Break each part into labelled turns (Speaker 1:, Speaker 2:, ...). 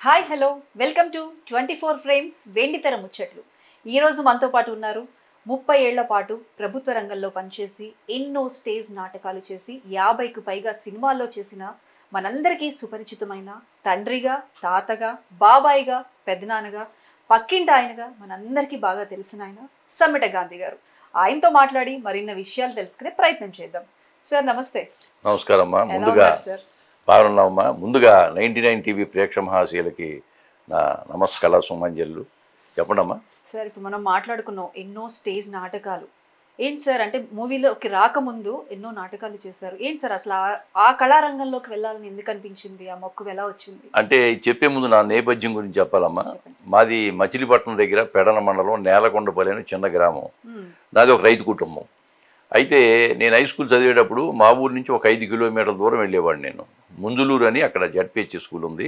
Speaker 1: Hi hello welcome to twenty four frames వెండితెర ముచ్చట్లు ఈ రోజు మనతో పాటు ఉన్నారు ముప్పై ఏళ్ల పాటు ప్రభుత్వ రంగంలో పనిచేసి ఎన్నో స్టేజ్ నాటకాలు చేసి యాభైకు పైగా సినిమాల్లో చేసిన మనందరికీ సుపరిచితమైన తండ్రిగా తాతగా బాబాయిగా పెద్దనాన్నగా పక్కింటి ఆయనగా మనందరికీ బాగా తెలిసిన ఆయన సమ్మిట గాంధీ గారు ఆయనతో మాట్లాడి మరిన్న విషయాలు తెలుసుకునే ప్రయత్నం చేద్దాం సార్ నమస్తే
Speaker 2: నమస్కారం అమ్మా
Speaker 1: ఎలా
Speaker 2: ముందుగా
Speaker 1: ఉన్నారు సార్
Speaker 2: బాగున్నామమ్మా ముందుగా నైంటీ నైన్ టీవీ ప్రేక్ష మహాశీలకి నా నమస్కార సుమంజల్లు చెప్పండమ్మా
Speaker 1: సార్ ఇప్పుడు మనం మాట్లాడుకున్నాం ఎన్నో స్టేజ్ నాటకాలు ఏంటి సార్ అంటే మూవీలోకి రాకముందు ఎన్నో నాటకాలు చేశారు ఏంటి సార్ అసలు ఆ- ఆ కళారంగంలోకి వెళ్ళాలని ఎందుకు అనిపించింది ఆ మొక్కు ఎలా వచ్చింది
Speaker 2: అంటే చెప్పే ముందు నా నేపథ్యం గురించి చెప్పాలమ్మా
Speaker 1: చెప్పండి సార్.
Speaker 2: మాది మచిలీపట్నం దగ్గర పెడన మండలం నేలకొండపల్లి అని చిన్న గ్రామం
Speaker 1: మ్మ్.
Speaker 2: నాది ఒక రైతు కుటుంబం అయితే నేను హై స్కూల్ చదివేటప్పుడు మా ఊరు నుంచి ఒక ఐదు కిలోమీటర్ల దూరం వెళ్ళేవాడిని నేను ముందులూరు అని అక్కడ జడ్పిహెచ్ స్కూల్ ఉంది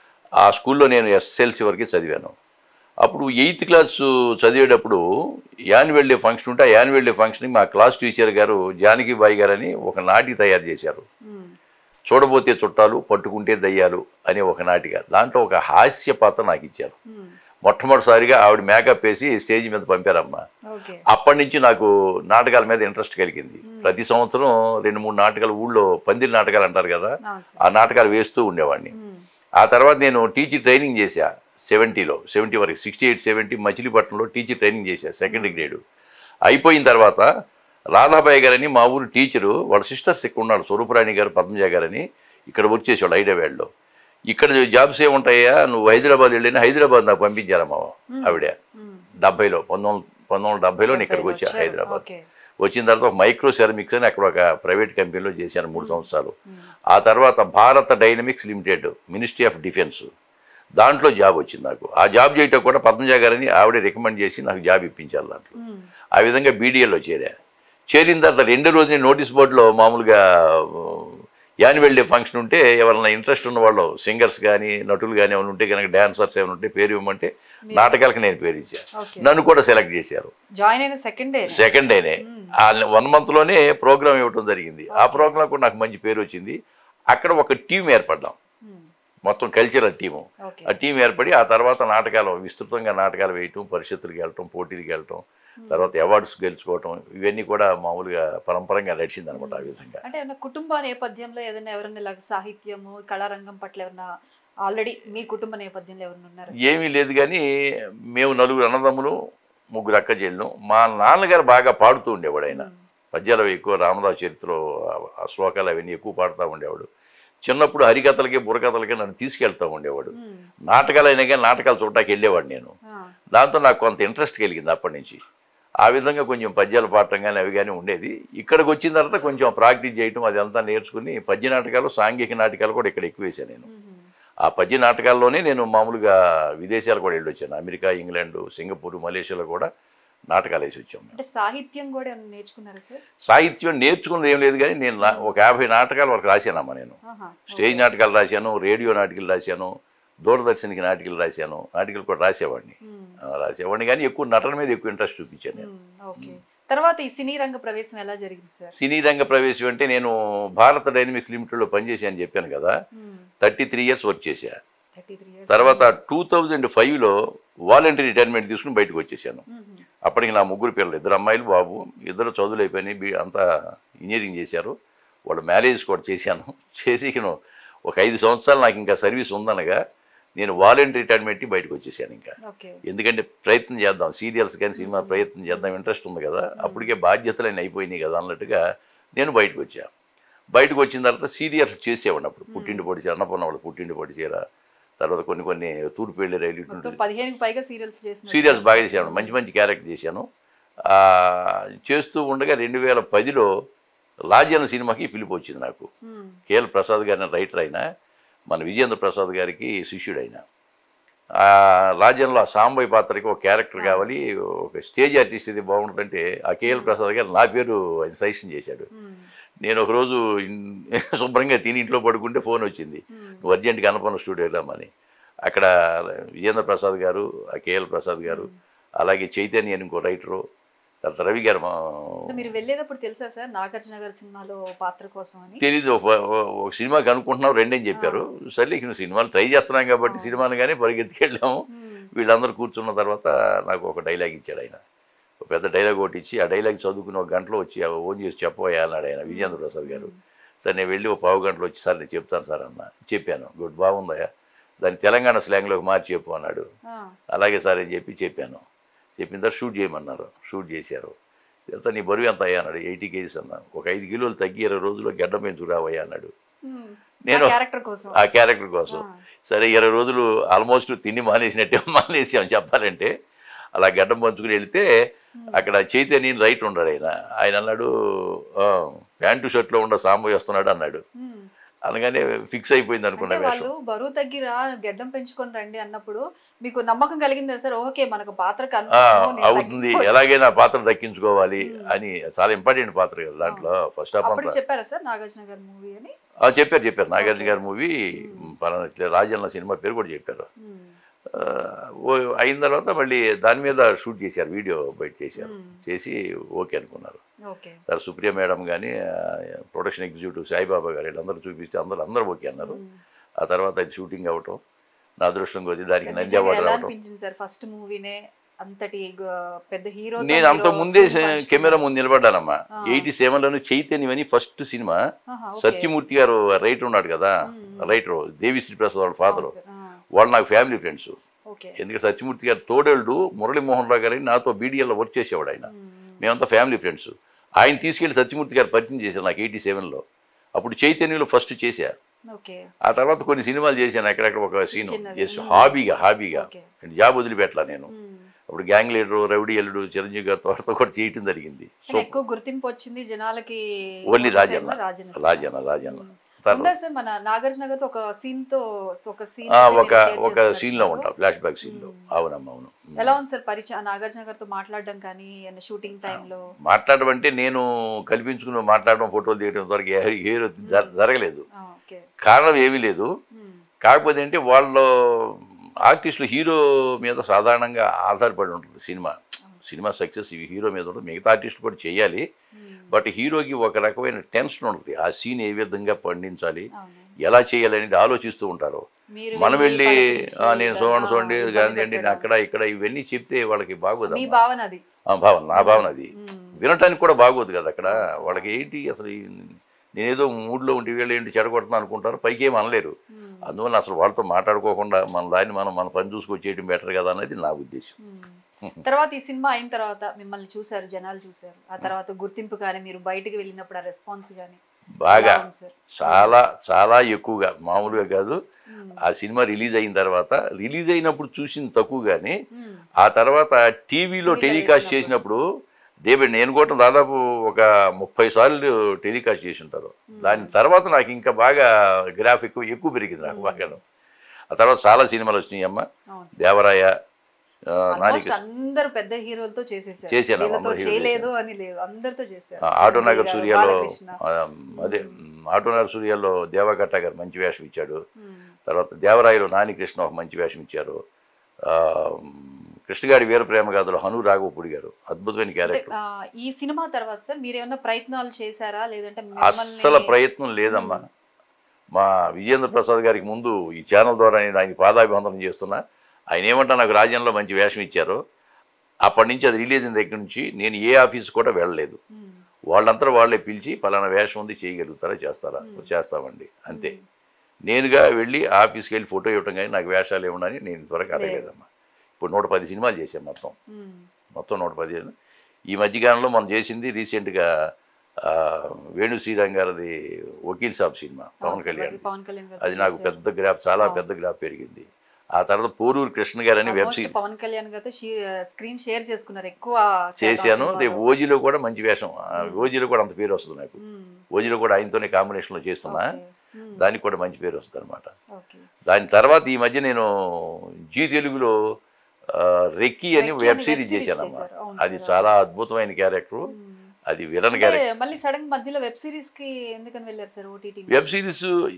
Speaker 2: ఆ స్కూల్లో నేను ఎస్ఎల్సి వరకు చదివాను అప్పుడు ఎయిత్ క్లాస్ చదివేటప్పుడు యాన్యువల్ డే ఫంక్షన్ ఉంటే ఆ యాన్యువల్ డే ఫంక్షన్కి మా క్లాస్ టీచర్ గారు జానకి బాయి గారు అని ఒక నాటిక తయారు చేశారు
Speaker 1: మ్మ్.
Speaker 2: చూడబోతే చుట్టాలు పట్టుకుంటే దయ్యాలు అనే ఒక నాటిక దాంట్లో ఒక హాస్య పాత్ర నాకు ఇచ్చారు
Speaker 1: మ్మ్.
Speaker 2: మొట్టమొదటిసారిగా ఆవిడ మేకప్ వేసి స్టేజ్ మీద పంపారమ్మా
Speaker 1: ఓకే
Speaker 2: అప్పటి నుంచి నాకు నాటకాల మీద ఇంట్రెస్ట్ కలిగింది ప్రతి సంవత్సరం రెండు మూడు నాటకాలు ఊళ్ళో పందిరి నాటకాలు అంటారు కదా
Speaker 1: అవును సార్
Speaker 2: ఆ నాటకాలు వేస్తూ ఉండేవాడిని
Speaker 1: మ్మ్.
Speaker 2: ఆ తర్వాత నేను టీచర్ ట్రైనింగ్ చేశా సెవెంటీలో సెవెంటీ వరకు సిక్స్టీ ఎయిట్ సెవెంటీ మచిలీపట్నంలో టీచర్ ట్రైనింగ్ చేశా సెకండరీ గ్రేడ్ అయిపోయిన తర్వాత రాధాబాయి గారని మా ఊరు టీచరు వాళ్ళ సిస్టర్స్ ఇక్కడ ఉన్నాడు స్వరూపరాణి గారు పద్మజ గారని ఇక్కడ వర్క్ చేసేవాళ్ళు హైదరాబాద్లో ఇక్కడ జాబ్స్ ఏముంటాయా నువ్వు హైదరాబాద్ వెళ్ళినా హైదరాబాద్ నాకు పంపించారమ్మా ఆవిడ
Speaker 1: మ్మ్.
Speaker 2: డెబ్బైలో పంతొమ్మిది పంతొమ్మిది వందల డెబ్బైలో నేను ఇక్కడికి వచ్చా
Speaker 1: వచ్చారు.
Speaker 2: హైదరాబాద్
Speaker 1: ఓకే
Speaker 2: వచ్చిన తర్వాత ఒక మైక్రో సెరమిక్స్ అని అక్కడ ఒక ప్రైవేట్ కంపెనీలో చేశాను మూడు సంవత్సరాలు
Speaker 1: మ్మ్.
Speaker 2: ఆ తర్వాత Bharat dynamics limited ministry of defence దాంట్లో జాబ్ వచ్చింది నాకు ఆ జాబ్ చేయటం కూడా పద్మజ గారని ఆవిడే రికమెండ్ చేసి నాకు జాబ్ ఇప్పించారు దాంట్లో
Speaker 1: మ్మ్.
Speaker 2: ఆ విధంగా బీడీఎల్లో చేరా చేరిన తర్వాత రెండో రోజునే నోటీస్ బోర్డులో మామూలుగా యాన్యువల్ డే ఫంక్షన్ ఉంటే ఎవరైనా ఇంట్రెస్ట్ ఉన్న వాళ్ళు సింగర్స్ కానీ నటులు కానీ ఏమైనా ఉంటే కనుక డాన్సర్స్ ఏమైనా ఉంటే పేరు ఇవ్వమంటే నాటకాలకు నేను పేరు ఇచ్చాను
Speaker 1: ఓకే
Speaker 2: నన్ను కూడా సెలెక్ట్ చేశారు
Speaker 1: జాయిన్ అయిన సెకండ్ డే
Speaker 2: సెకండ్ డేనే ఆ వన్ మంత్లోనే ప్రోగ్రామ్ ఇవ్వటం జరిగింది ఆ ప్రోగ్రామ్ కూడా నాకు మంచి పేరు వచ్చింది అక్కడ ఒక టీం ఏర్పడ్డాం మొత్తం కల్చరల్ టీము
Speaker 1: ఓకే
Speaker 2: ఆ టీం ఏర్పడి ఆ తర్వాత నాటకాలు విస్తృతంగా నాటకాలు వేయటం పరిషత్తులకు వెళ్ళటం పోటీలకు వెళ్ళటం తర్వాత అవార్డ్స్ గెలుచుకోవటం ఇవన్నీ కూడా మామూలుగా పరంపరంగా నడిచింది అనమాట ఆ విధంగా
Speaker 1: అంటే ఏమన్నా కుటుంబ నేపథ్యంలో ఏదైనా ఎవరైనా ఇలాగ సాహిత్యము కళారంగం పట్ల ఏమన్నా ఆల్రెడీ మీ కుటుంబ నేపథ్యంలో ఎవరైనా ఉన్నారా
Speaker 2: ఏమీ లేదు కానీ మేము నలుగురు అన్నదమ్ములు ముగ్గురు అక్క చెల్లెలు మా నాన్నగారు బాగా పాడుతూ ఉండేవాడు ఆయన పద్యాలు ఎక్కువ రామదాస్ చరిత్రలో ఆ- ఆ శ్లోకాలు అవన్నీ ఎక్కువ పాడుతూ ఉండేవాడు చిన్నప్పుడు హరికథలకి బుర్రకథలకి నన్ను తీసుకెళ్తూ ఉండేవాడు
Speaker 1: మ్మ్.
Speaker 2: నాటకాలు అయినా కానీ నాటకాలు చూడటానికి వెళ్ళేవాడు నేను
Speaker 1: ఆ,
Speaker 2: దాంతో నాకు కొంత ఇంట్రెస్ట్ కలిగింది అప్పటి నుంచి ఆ విధంగా కొంచెం పద్యాలు పాడటం కానీ అవి కానీ ఉండేది ఇక్కడికి వచ్చిన తర్వాత కొంచెం ప్రాక్టీస్ చేయటం అదంతా నేర్చుకుని పద్య నాటకాలు సాంఘిక నాటకాలు కూడా ఇక్కడ ఎక్కువ వేశాను నేను
Speaker 1: మ్మ్.
Speaker 2: ఆ పద్య నాటకాల్లోనే నేను మామూలుగా విదేశాలు కూడా వెళ్ళొచ్చాను అమెరికా ఇంగ్లాండ్ సింగపూర్ మలేషియాలో కూడా నాటకాలు వేసి వచ్చాం మేము
Speaker 1: అంటే సాహిత్యం కూడా ఏమన్నా నేర్చుకున్నారా సార్
Speaker 2: సాహిత్యం నేర్చుకున్నది ఏం లేదు కానీ నేను నా- ఒక యాభై నాటకాల వరకు రాశానమ్మా నేను
Speaker 1: ఆహా,
Speaker 2: స్టేజ్ నాటకాలు రాశాను రేడియో నాటకాలు రాశాను దూరదర్శన్కి నాటకాలు రాశాను నాటకాలు కూడా రాసేవాడిని
Speaker 1: మ్మ్.
Speaker 2: ఆ, రాసేవాడిని కానీ ఎక్కువ నటన మీద ఎక్కువ ఇంట్రెస్ట్ చూపించాను నేను
Speaker 1: మ్మ్. ఓకే తర్వాత ఈ సినీ రంగ ప్రవేశం ఎలా జరిగింది సార్
Speaker 2: సినీ రంగ ప్రవేశం అంటే నేను భారత డైనమిక్స్ లిమిటెడ్లో పనిచేశాను చెప్పాను కదా థర్టీ త్రీ ఇయర్స్ వర్క్ చేశా
Speaker 1: థర్టీ త్రీ ఇయర్స్
Speaker 2: తర్వాత టూ థౌజండ్ ఫైవ్లో వాలంటరీ రిటైర్మెంట్ తీసుకుని బయటకు వచ్చేసాను అప్పటికి నా ముగ్గురు పిల్లలు ఇద్దరు అమ్మాయిలు బాబు ఇద్దరు చదువులు అయిపోయినాయి బి- అంతా ఇంజనీరింగ్ చేశారు వాళ్ళు మ్యారేజ్ కూడా చేశాను చేసి ఇక ఒక ఐదు సంవత్సరాలు నాకు ఇంకా సర్వీస్ ఉందనగా నేను వాలంటరీ రిటైర్మెంట్కి బయటకు వచ్చేసాను ఇంకా
Speaker 1: ఓకే
Speaker 2: ఎందుకంటే ప్రయత్నం చేద్దాం సీరియల్స్ కానీ సినిమా ప్రయత్నం చేద్దాం ఇంట్రెస్ట్ ఉంది కదా అప్పటికే బాధ్యతలు అయిపోయినాయి కదా అన్నట్టుగా నేను బయటకు వచ్చా బయటకు వచ్చిన తర్వాత సీరియల్స్ చేసేవాడిని అప్పుడు పుట్టింటి పొడి చీర అన్నపూర్ణ వాళ్ళు పుట్టింటి పొడి చీర తర్వాత కొన్ని కొన్ని తూర్పు వెళ్ళి రైలు
Speaker 1: మొత్తం
Speaker 2: ఇటువంటి
Speaker 1: పదిహేనుకి పైగా సీరియల్స్ చేసిన
Speaker 2: సీరియల్స్ బాగా చేశాను మంచి మంచి క్యారెక్టర్ చేశాను ఆ, చేస్తూ ఉండగా రెండు వేల పదిలో లాజన సినిమాకి పిలుపు వచ్చింది నాకు కేఎల్ ప్రసాద్ గారిని రైటర్ అయిన మన విజేంద్ర ప్రసాద్ గారికి శిష్యుడు అయిన ఆ రాజ్యంలో ఆ సాంబయ్య పాత్రకి ఒక క్యారెక్టర్ కావాలి ఒక స్టేజ్ ఆర్టిస్ట్ ఇది బాగుంటుందంటే ఆ కేఎల్ ప్రసాద్ గారు నా పేరు ఆయన సజెషన్ చేశాడు నేను ఒకరోజు ఇన్- శుభ్రంగా తిని ఇంట్లో పడుకుంటే ఫోన్ వచ్చింది నువ్వు అర్జెంట్గా అన్నపూర్ణ స్టూడియో వెళ్ళామని అక్కడ విజేంద్ర ప్రసాద్ గారు ఆ కేఎల్ ప్రసాద్ గారు అలాగే చైతన్య అని ఇంకో రైటరు తర్వాత రవి గారు మా
Speaker 1: అంటే మీరు వెళ్ళేటప్పుడు తెలుసా సార్ నాగార్జున గారి సినిమాలో పాత్ర కోసం అని
Speaker 2: తెలీదు ఒక ఒక సినిమాకి అనుకుంటున్నాం రెండని చెప్పారు సర్లే ఇక సినిమాలు ట్రై చేస్తున్నాం కాబట్టి
Speaker 1: ఆ.
Speaker 2: సినిమాలు కానీ పరిగెత్తుకెళ్ళాము
Speaker 1: మ్మ్.
Speaker 2: వీళ్ళందరూ కూర్చున్న తర్వాత నాకు ఒక డైలాగ్ ఇచ్చాడు ఆయన ఒక పెద్ద డైలాగ్ ఒకటి ఇచ్చి ఆ డైలాగ్ చదువుకుని ఒక గంటలో వచ్చి ఆ ఓన్ చేసి చెప్పబోయా అన్నాడు ఆయన విజయేంద్ర ప్రసాద్ గారు సార్ నేను వెళ్ళి ఒక పావు గంటలో వచ్చి సార్ నేను చెప్తాను సార్ అన్న చెప్పాను గుడ్ బాగుందా దాన్ని తెలంగాణ స్లాంగ్లోకి మార్చి చెప్పు అన్నాడు
Speaker 1: ఆ,
Speaker 2: అలాగే సార్ అని చెప్పి చెప్పాను చెప్పిన తర్వాత షూట్ చేయమన్నారు షూట్ చేశారు ఎంత నీ బరువు ఎంత అయ్యా అన్నాడు ఎయిటీ కేజీస్ అన్నా ఒక ఐదు కిలోలు తగ్గి ఇరవై రోజుల్లో గడ్డం పెంచుకురావయ్యా అన్నాడు
Speaker 1: మ్మ్.
Speaker 2: నేను
Speaker 1: ఆ క్యారెక్టర్ కోసం
Speaker 2: ఆ క్యారెక్టర్ కోసం
Speaker 1: ఆ,
Speaker 2: సరే ఇరవై రోజులు ఆల్మోస్ట్ తిండి మానేసినట్టే మానేసాం చెప్పాలంటే అలా గడ్డం పంచుకుని వెళ్తే అక్కడ చైతన్య రైట్ ఉన్నాడు ఆయన ఆయన అన్నాడు "ఆ, ప్యాంటు షర్ట్లో ఉండ సాంబయ్య వస్తున్నాడు అన్నాడు
Speaker 1: మ్మ్.
Speaker 2: అనగానే ఫిక్స్ అయిపోయింది అనుకున్న
Speaker 1: అంటే
Speaker 2: వేషం
Speaker 1: వాళ్ళు బరువు తగ్గిరా గడ్డం పెంచుకొని రండి అన్నప్పుడు మీకు నమ్మకం కలిగిందా సార్ ఓకే మనకు పాత్ర
Speaker 2: ఆ,
Speaker 1: కన్ఫర్మ్ నేను
Speaker 2: అవుతుంది
Speaker 1: తగ్గిపోవచ్చు.
Speaker 2: ఎలాగైనా పాత్ర దక్కించుకోవాలి
Speaker 1: మ్మ్.
Speaker 2: అని చాలా ఇంపార్టెంట్ పాత్ర కదా దాంట్లో ఫస్ట్ హాఫ్
Speaker 1: అప్పుడు
Speaker 2: అంతా
Speaker 1: చెప్పారా సార్ నాగార్జున గారి మూవీ అని
Speaker 2: ఆ, చెప్పారు చెప్పారు నాగార్జున
Speaker 1: ఓకే.
Speaker 2: గారి మూవీ పలానా ఇట్లా రాజన్న సినిమా పేరు కూడా చెప్పారు
Speaker 1: మ్మ్.
Speaker 2: ఆ, ఓ అయిన తర్వాత మళ్ళీ దాని మీద షూట్ చేశారు వీడియో బయట చేశారు
Speaker 1: మ్మ్.
Speaker 2: చేసి ఓకే అనుకున్నారు
Speaker 1: ఓకే
Speaker 2: తర్వాత సుప్రియ మేడం కానీ ప్రొడక్షన్ ఎగ్జిక్యూటివ్ సాయిబాబా గారు వీళ్ళందరూ చూపిస్తే అందరూ అందరూ ఓకే అన్నారు
Speaker 1: మ్మ్.
Speaker 2: ఆ తర్వాత అది షూటింగ్ అవ్వటం నా అదృష్టం కొద్ది దానికి
Speaker 1: నిజంగా
Speaker 2: నంది అవార్డు
Speaker 1: ఎలా
Speaker 2: రావటం
Speaker 1: అనిపించింది సార్ ఫస్ట్ మూవీనే అంతటి గ- పెద్ద హీరో
Speaker 2: నేను అంత ముందే కెమెరా ముందు నిలబడ్డానమ్మా
Speaker 1: ఆ.
Speaker 2: ఎయిటీ సెవెన్లోనే చైతన్యం అని ఫస్ట్ సినిమా సత్యమూర్తి గారు రైటర్ ఉన్నాడు కదా
Speaker 1: మ్మ్.
Speaker 2: రైటర్ దేవిశ్రీ ప్రసాద్ వాళ్ళ ఫాదర్ వాళ్ళు నాకు ఫ్యామిలీ ఫ్రెండ్స్
Speaker 1: ఓకే
Speaker 2: ఎందుకంటే సత్యమూర్తి గారు తోడేళ్ళు మురళీమోహన్ రావు గారు నాతో బీడీఎల్లో వర్క్ చేసేవాడు ఆయన మేమంతా ఫ్యామిలీ ఫ్రెండ్స్ ఆయన తీసుకెళ్లి సత్యమూర్తి గారు పరిచయం చేశారు నాకు ఎయిటీ సెవెన్లో అప్పుడు చైతన్యంలో ఫస్ట్ చేశా
Speaker 1: ఓకే
Speaker 2: ఆ తర్వాత కొన్ని సినిమాలు చేశాను అక్కడక్కడ ఒక సీన్
Speaker 1: చిన్నవి.
Speaker 2: జస్ట్
Speaker 1: మ్మ్.
Speaker 2: హాబీగా హాబీగా
Speaker 1: ఓకే
Speaker 2: జాబ్ వదిలిపెట్టలా నేను
Speaker 1: మ్మ్.
Speaker 2: అప్పుడు గ్యాంగ్ లీడరు రౌడీ ఎల్లుడు చిరంజీవి గారితో వాళ్ళతో కూడా చేయటం జరిగింది సో
Speaker 1: కానీ ఎక్కువ గుర్తింపు వచ్చింది జనాలకి
Speaker 2: ఓన్లీ
Speaker 1: మన
Speaker 2: రాజన్న
Speaker 1: side లో రాజన్న side.
Speaker 2: రాజన్న రాజన్న
Speaker 1: మ్మ్.
Speaker 2: తను
Speaker 1: ఉందా సార్ మన నాగార్జున గారితో ఒక సీన్ తో ఒక సీన్
Speaker 2: ఆ, ఒక ఒక సీన్ లో ఉంటా ఫ్లాష్ బ్యాక్ సీన్ లో
Speaker 1: మ్మ్.
Speaker 2: అవునమ్మా అవును
Speaker 1: ఎలా ఉంది సార్ పరిచయం ఆ నాగార్జున గారితో మాట్లాడడం కానీ షూటింగ్ టైంలో
Speaker 2: మాట్లాడడం అంటే నేను కల్పించుకుని మాట్లాడడం ఫోటోలు తీయడం వరకు ఏ- ఏ రోజు జర- జరగలేదు
Speaker 1: ఓకే
Speaker 2: కారణం ఏమీ లేదు కాకపోతే అంటే వాళ్ళు ఆర్టిస్టులు హీరో మీద సాధారణంగా ఆధారపడి ఉంటుంది సినిమా సినిమా సక్సెస్ ఇవి హీరో మీద ఉంటుంది మిగతా ఆర్టిస్టులు కూడా చేయాలి బట్ హీరోకి ఒక రకమైన టెన్షన్ ఉంటుంది ఆ సీన్ ఏ విధంగా పండించాలి ఎలా చేయాలి అనేది ఆలోచిస్తూ ఉంటారు
Speaker 1: మీరు
Speaker 2: మనం వెళ్ళి
Speaker 1: పలకరించి,
Speaker 2: "ఆ, నేను చూడండి
Speaker 1: ఆ,
Speaker 2: చూడండి
Speaker 1: ఇబ్బంది
Speaker 2: గాంధీ అండి నేను
Speaker 1: పెట్టడం.
Speaker 2: అక్కడ ఇక్కడ ఇవన్నీ చెప్తే వాళ్ళకి బాగోదు
Speaker 1: మీ భావన అది
Speaker 2: భావన నా భావన అది
Speaker 1: మ్మ్.
Speaker 2: వినటానికి కూడా బాగోదు కదా అక్కడ వాళ్ళకి ఏంటి అసలు ఈ- నేనేదో మూడ్లో ఉండి వీళ్ళు ఏంటి చెడగొడుతున్నా అనుకుంటారు పైకి ఏం అనలేరు
Speaker 1: మ్మ్.
Speaker 2: అందువల్ల అసలు వాళ్ళతో మాట్లాడుకోకుండా మన దాన్ని మనం మన పని చూసుకొచ్చేయడం బెటర్ కదా అనేది నా ఉద్దేశం
Speaker 1: మ్మ్. తర్వాత ఈ సినిమా అయిన తర్వాత మిమ్మల్ని చూశారు జనాలు చూశారు ఆ తర్వాత గుర్తింపు కానీ మీరు బయటికి వెళ్ళినప్పుడు ఆ రెస్పాన్స్ కానీ
Speaker 2: బాగా
Speaker 1: ఎలా ఉంది సార్
Speaker 2: చాలా చాలా ఎక్కువగా మామూలుగా కాదు
Speaker 1: మ్మ్.
Speaker 2: ఆ సినిమా రిలీజ్ అయిన తర్వాత రిలీజ్ అయినప్పుడు చూసింది తక్కువ కానీ
Speaker 1: మ్మ్.
Speaker 2: ఆ తర్వాత టీవీలో
Speaker 1: టీవీలో
Speaker 2: టెలికాస్ట్
Speaker 1: వేసినప్పుడు.
Speaker 2: చేసినప్పుడు దేవి నేను కూడా దాదాపు ఒక ముప్పై సార్లు టెలికాస్ట్ చేసి ఉంటారు దాని తర్వాత నాకు ఇంకా బాగా గ్రాఫిక్ ఎక్కువ పెరిగింది నాకు బాగా ఆ తర్వాత చాలా సినిమాలు వచ్చినాయి అమ్మ
Speaker 1: అవును సార్
Speaker 2: దేవరాయ ఆ,
Speaker 1: ఆల్మోస్ట్
Speaker 2: నానికి
Speaker 1: అందరు పెద్ద హీరోలతో చేసేసారు
Speaker 2: చేశాను,
Speaker 1: వీళ్ళతో
Speaker 2: అందరు హీరోలు
Speaker 1: చేయలేదు అని లేదు అందరితో చేశారు
Speaker 2: ఆ, ఆటో
Speaker 1: చిరంజీవి
Speaker 2: నగర్
Speaker 1: గారు,
Speaker 2: సూర్యలో
Speaker 1: బాలకృష్ణ.
Speaker 2: ఆ, అదే మ్, ఆటో నగర్ సూర్యలో దేవకట్ట గారు మంచి వేషం ఇచ్చాడు
Speaker 1: మ్మ్.
Speaker 2: తర్వాత దేవరాయలో నాని కృష్ణ ఒక మంచి వేషం ఇచ్చారు ఆ, మ్, కృష్ణగాడి వీర ప్రేమ గాథలో హను రాఘవపుడి గారు అద్భుతమైన
Speaker 1: అంటే,
Speaker 2: క్యారెక్టర్
Speaker 1: ఆ, ఈ సినిమా తర్వాత సార్ మీరు ఏమైనా ప్రయత్నాలు చేశారా లేదంటే
Speaker 2: అస్సలు ప్రయత్నం లేదమ్మా మా విజేంద్ర ప్రసాద్ గారికి ముందు ఈ ఛానల్ ద్వారా నేను ఆయన పాదాభివందనం చేస్తున్నా ఆయన ఏమంటా నాకు రాజ్యంలో మంచి వేషం ఇచ్చారు అప్పటి నుంచి అది రిలీజ్ అయిన దగ్గర నుంచి నేను ఏ ఆఫీస్ కూడా వెళ్ళలేదు
Speaker 1: మ్మ్.
Speaker 2: వాళ్ళంతా వాళ్ళే పిలిచి పలానా వేషం ఉంది చేయగలుగుతారా చేస్తారా చేస్తామండి అంతే నేనుగా వెళ్ళి ఆఫీస్కి వెళ్ళి ఫోటో ఇవ్వటం కానీ నాకు వేషాలు ఏమని నేను ఇంతవరకు అడగలేదమ్మా ఇప్పుడు నూట పది సినిమాలు చేశాను మొత్తం
Speaker 1: మ్మ్.
Speaker 2: మొత్తం నూట పది ఈ మధ్యకాలంలో మనం చేసింది రీసెంట్గా ఆ, వేణు శ్రీరామ్ గారిది వకీల్ సాబ్ సినిమా పవన్
Speaker 1: అవును సార్,
Speaker 2: కళ్యాణ్
Speaker 1: పవన్ కళ్యాణ్ గారు
Speaker 2: అది నాకు పెద్ద గ్రాఫ్ చాలా పెద్ద గ్రాఫ్ పెరిగింది ఆ తర్వాత పోరూరు కృష్ణ గారు అని web
Speaker 1: Almost
Speaker 2: series
Speaker 1: Pawan Kalyan గారితో స్క్రీన్ షేర్ చేసుకున్నారు ఎక్కువ శాతం
Speaker 2: చేశాను
Speaker 1: సినిమాలో.
Speaker 2: రేపు ఓజీలో కూడా మంచి వేషం ఆ, ఓజీలో కూడా అంత పేరు వస్తుంది నాకు
Speaker 1: మ్మ్.
Speaker 2: ఓజీలో కూడా ఆయనతోనే కాంబినేషన్లో చేస్తున్నా
Speaker 1: ఓకే. మ్మ్.
Speaker 2: దానికి కూడా మంచి పేరు వస్తుంది అనమాట
Speaker 1: ఓకే.
Speaker 2: దాని తర్వాత ఈ మధ్య నేను జీ తెలుగులో ఆ, రెక్కీ అని
Speaker 1: రెక్కీ
Speaker 2: వెబ్
Speaker 1: అని
Speaker 2: సిరీస్
Speaker 1: web series
Speaker 2: చేశానమ్మా
Speaker 1: చేశారు. అవును
Speaker 2: అది
Speaker 1: సార్,
Speaker 2: చాలా అద్భుతమైన క్యారెక్టర్
Speaker 1: మ్మ్.
Speaker 2: అది విలన్
Speaker 1: అంటే
Speaker 2: క్యారెక్టర్
Speaker 1: మళ్ళీ సడన్ మధ్యలో వెబ్ సిరీస్ కి ఎందుకని వెళ్ళారు sir OTT
Speaker 2: web series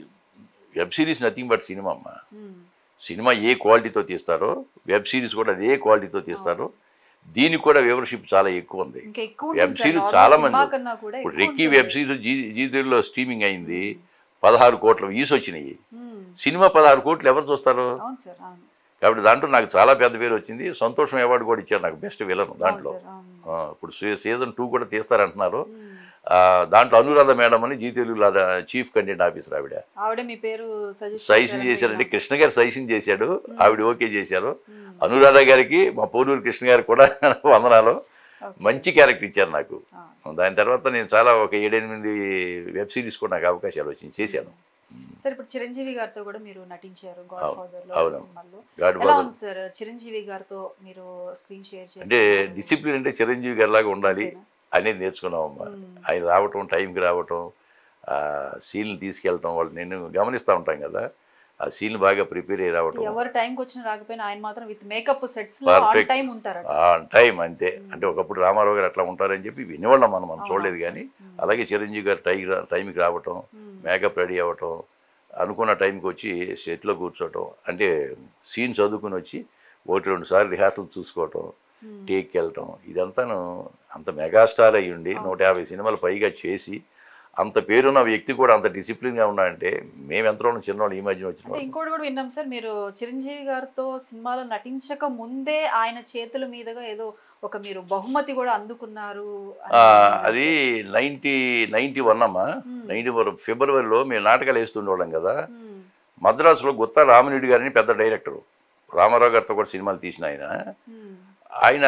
Speaker 2: web series nothing but cinema అమ్మా సినిమా ఏ క్వాలిటీతో తీస్తారో వెబ్ సిరీస్ కూడా అదే క్వాలిటీతో తీస్తారు దీనికి కూడా వ్యూవర్షిప్ చాలా ఎక్కువ ఉంది
Speaker 1: ఇంకా ఎక్కువ
Speaker 2: వెబ్
Speaker 1: ఉంటుంది సార్.
Speaker 2: సిరీస్
Speaker 1: నార్మల్
Speaker 2: చాలా
Speaker 1: సినిమా
Speaker 2: మంది
Speaker 1: కన్నా కూడా
Speaker 2: ఇప్పుడు
Speaker 1: ఎక్కువ
Speaker 2: రెక్కీ
Speaker 1: ఉంటుంది.
Speaker 2: వెబ్ సిరీస్ జీ జీతీలో స్ట్రీమింగ్ అయింది పదహారు కోట్ల వ్యూస్ వచ్చినాయి
Speaker 1: మ్మ్.
Speaker 2: సినిమా పదహారు కోట్లు ఎవరు చూస్తారు
Speaker 1: అవును సార్ అవును
Speaker 2: కాబట్టి దాంట్లో నాకు చాలా పెద్ద పేరు వచ్చింది సంతోషం అవార్డు కూడా ఇచ్చారు నాకు బెస్ట్ విలన్ దాంట్లో
Speaker 1: అవును సార్, అవును.
Speaker 2: ఆ, ఇప్పుడు సీజన్ టూ కూడా తీస్తారంటున్నారు
Speaker 1: మ్మ్.
Speaker 2: ఆ, దాంట్లో అనురాధ మేడం అని జీ తెలుగులో చీఫ్ కంటెంట్ ఆఫీసర్ ఆవిడ
Speaker 1: ఆవిడ మీ పేరు సజెస్ట్
Speaker 2: సజెషన్ చేశారంటే కృష్ణ గారు సజెషన్ చేశాడు ఆవిడ ఓకే చేశారు అనురాధ గారికి మా పోలూరు కృష్ణ గారికి కూడా వందనాలు మంచి క్యారెక్టర్ ఇచ్చారు నాకు దాని తర్వాత నేను చాలా ఒక ఏడెనిమిది వెబ్ సిరీస్ కూడా నాకు అవకాశాలు వచ్చింది చేశాను
Speaker 1: సార్ ఇప్పుడు చిరంజీవి గారితో కూడా మీరు నటించారు గాడ్
Speaker 2: అవును,
Speaker 1: ఫాదర్ లో
Speaker 2: అవును.
Speaker 1: సినిమాల్లో
Speaker 2: గాడ్
Speaker 1: ఎలా
Speaker 2: ఫాదర్
Speaker 1: ఉంది సార్ చిరంజీవి గారితో మీరు స్క్రీన్ షేర్
Speaker 2: అంటే
Speaker 1: చేసి
Speaker 2: డిసిప్లిన్ అంటే చిరంజీవి గారి లాగా ఉండాలి అనేది నేర్చుకున్నాం అమ్మా ఆయన రావటం టైంకి రావటం ఆ సీన్లు తీసుకెళ్ళటం వాళ్ళు నేను గమనిస్తూ ఉంటాం కదా ఆ సీన్లు బాగా ప్రిపేర్ అయ్యి రావటం
Speaker 1: ఎవరు టైంకి వచ్చినా రాకపోయినా ఆయన మాత్రం విత్ మేకప్ సెట్స్ లో ఆన్
Speaker 2: Perfect.
Speaker 1: టైం ఉంటారట
Speaker 2: ఆ టైం అంతే అంటే ఒకప్పుడు రామారావు గారు అట్లా ఉంటారని చెప్పి వినేవాళ్ళం మనం మనం చూడలేదు కానీ అలాగే చిరంజీవి గారు టై టైంకి రావటం మేకప్ రెడీ అవ్వటం అనుకున్న టైంకి వచ్చి సెట్లో కూర్చోవటం అంటే సీన్ చదువుకుని వచ్చి ఒకటి రెండు సార్లు రిహార్సల్ చూసుకోవటం టేక్కి వెళ్ళటం ఇదంతాను అంత మెగాస్టార్ అయ్యి ఉండి నూట యాభై సినిమాలు పైగా చేసి అంత పేరున్న వ్యక్తి కూడా అంత డిసిప్లిన్గా ఉన్నాడంటే మేము ఎంత చిన్నవాళ్ళు ఈ మధ్యన వచ్చిన
Speaker 1: అంటే
Speaker 2: వాళ్ళు.
Speaker 1: ఇంకోటి కూడా విన్నాం సార్ మీరు చిరంజీవి గారితో సినిమాలో నటించక ముందే ఆయన చేతుల మీదుగా ఏదో ఒక మీరు బహుమతి కూడా అందుకున్నారు అని
Speaker 2: ఆ,
Speaker 1: విన్నాం
Speaker 2: అది
Speaker 1: సార్.
Speaker 2: నైంటీ నైంటీ వన్ అమ్మా
Speaker 1: Hmm.
Speaker 2: నైంటీ వన్ ఫిబ్రవరిలో మేము నాటకాలు వేస్తుండేవాళ్ళం కదా
Speaker 1: మ్మ్.
Speaker 2: మద్రాసులో గుత్తా రామరెడ్డి గారిని పెద్ద డైరెక్టరు రామారావు గారితో కూడా సినిమాలు తీసిన ఆయన
Speaker 1: మ్మ్.
Speaker 2: ఆయన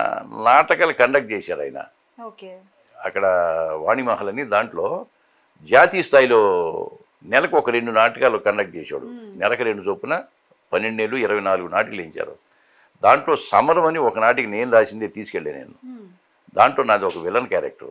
Speaker 2: నాటకాలు కండక్ట్ చేశారు ఆయన
Speaker 1: ఓకే
Speaker 2: అక్కడ వాణిమహల్ అని దాంట్లో జాతీయ స్థాయిలో నెలకు ఒక రెండు నాటకాలు కండక్ట్ చేశాడు
Speaker 1: Hmm.
Speaker 2: నెలకు రెండు చొప్పున పన్నెండేళ్ళు ఇరవై నాలుగు నాటికలు వేయించారు దాంట్లో సమరం అని ఒక నాటికి నేను రాసిందే తీసుకెళ్ళాను నేను
Speaker 1: మ్మ్.
Speaker 2: దాంట్లో నాది ఒక విలన్ క్యారెక్టర్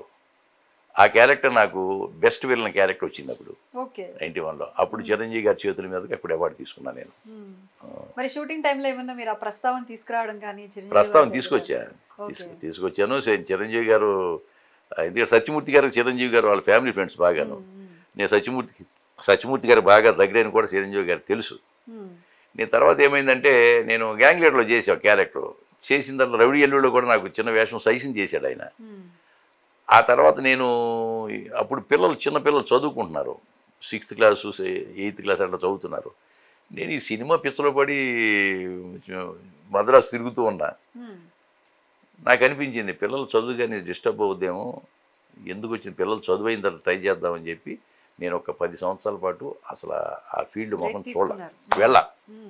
Speaker 2: ఆ క్యారెక్టర్ నాకు బెస్ట్ విలన్ క్యారెక్టర్ వచ్చింది అప్పుడు
Speaker 1: ఓకే
Speaker 2: నైంటీ వన్లో అప్పుడు చిరంజీవి గారి చేతుల మీదకి అప్పుడు అవార్డు తీసుకున్నాను నేను
Speaker 1: మ్మ్. మరి షూటింగ్ టైంలో ఏమన్నా మీరు ఆ ప్రస్తావన తీసుకురావడం కానీ చిరంజీవి
Speaker 2: ప్రస్తావన
Speaker 1: గారి
Speaker 2: తీసుకొచ్చా
Speaker 1: దగ్గర-
Speaker 2: తీసుకు
Speaker 1: ఓకే.
Speaker 2: తీసుకొచ్చాను సే- చిరంజీవి గారు ఆ, ఎందుకంటే సత్యమూర్తి గారు చిరంజీవి గారు వాళ్ళ ఫ్యామిలీ ఫ్రెండ్స్ బాగాను
Speaker 1: మ్మ్.
Speaker 2: నేను సత్యమూర్తికి సత్యమూర్తి గారు బాగా దగ్గరైన కూడా చిరంజీవి గారు తెలుసు
Speaker 1: మ్మ్.
Speaker 2: నేను తర్వాత ఏమైందంటే నేను గ్యాంగ్ లీడర్లో చేసా క్యారెక్టర్ చేసిన తర్వాత రౌడీ ఎల్లులో కూడా నాకు చిన్న వేషం సజెషన్ చేశాడు ఆయన
Speaker 1: మ్మ్.
Speaker 2: ఆ తర్వాత నేను అప్పుడు పిల్లలు చిన్న పిల్లలు చదువుకుంటున్నారు సిక్స్త్ క్లాసు ఎయిత్ క్లాస్ అట్లా చదువుతున్నారు నేను ఈ సినిమా పిచ్చలో పడి మద్రాసు తిరుగుతూ ఉన్నా
Speaker 1: మ్మ్.
Speaker 2: నాకు అనిపించింది పిల్లలు చదువుగానే డిస్టర్బ్ అవుద్దేమో ఎందుకు వచ్చిన పిల్లలు చదువు అయిన తర్వాత ట్రై చేద్దామని చెప్పి నేను ఒక పది సంవత్సరాల పాటు అసలు ఆ ఫీల్డ్ మొహం
Speaker 1: బ్రేక్
Speaker 2: చూడాల
Speaker 1: తీసుకున్నారు.
Speaker 2: వెళ్ళ
Speaker 1: మ్మ్.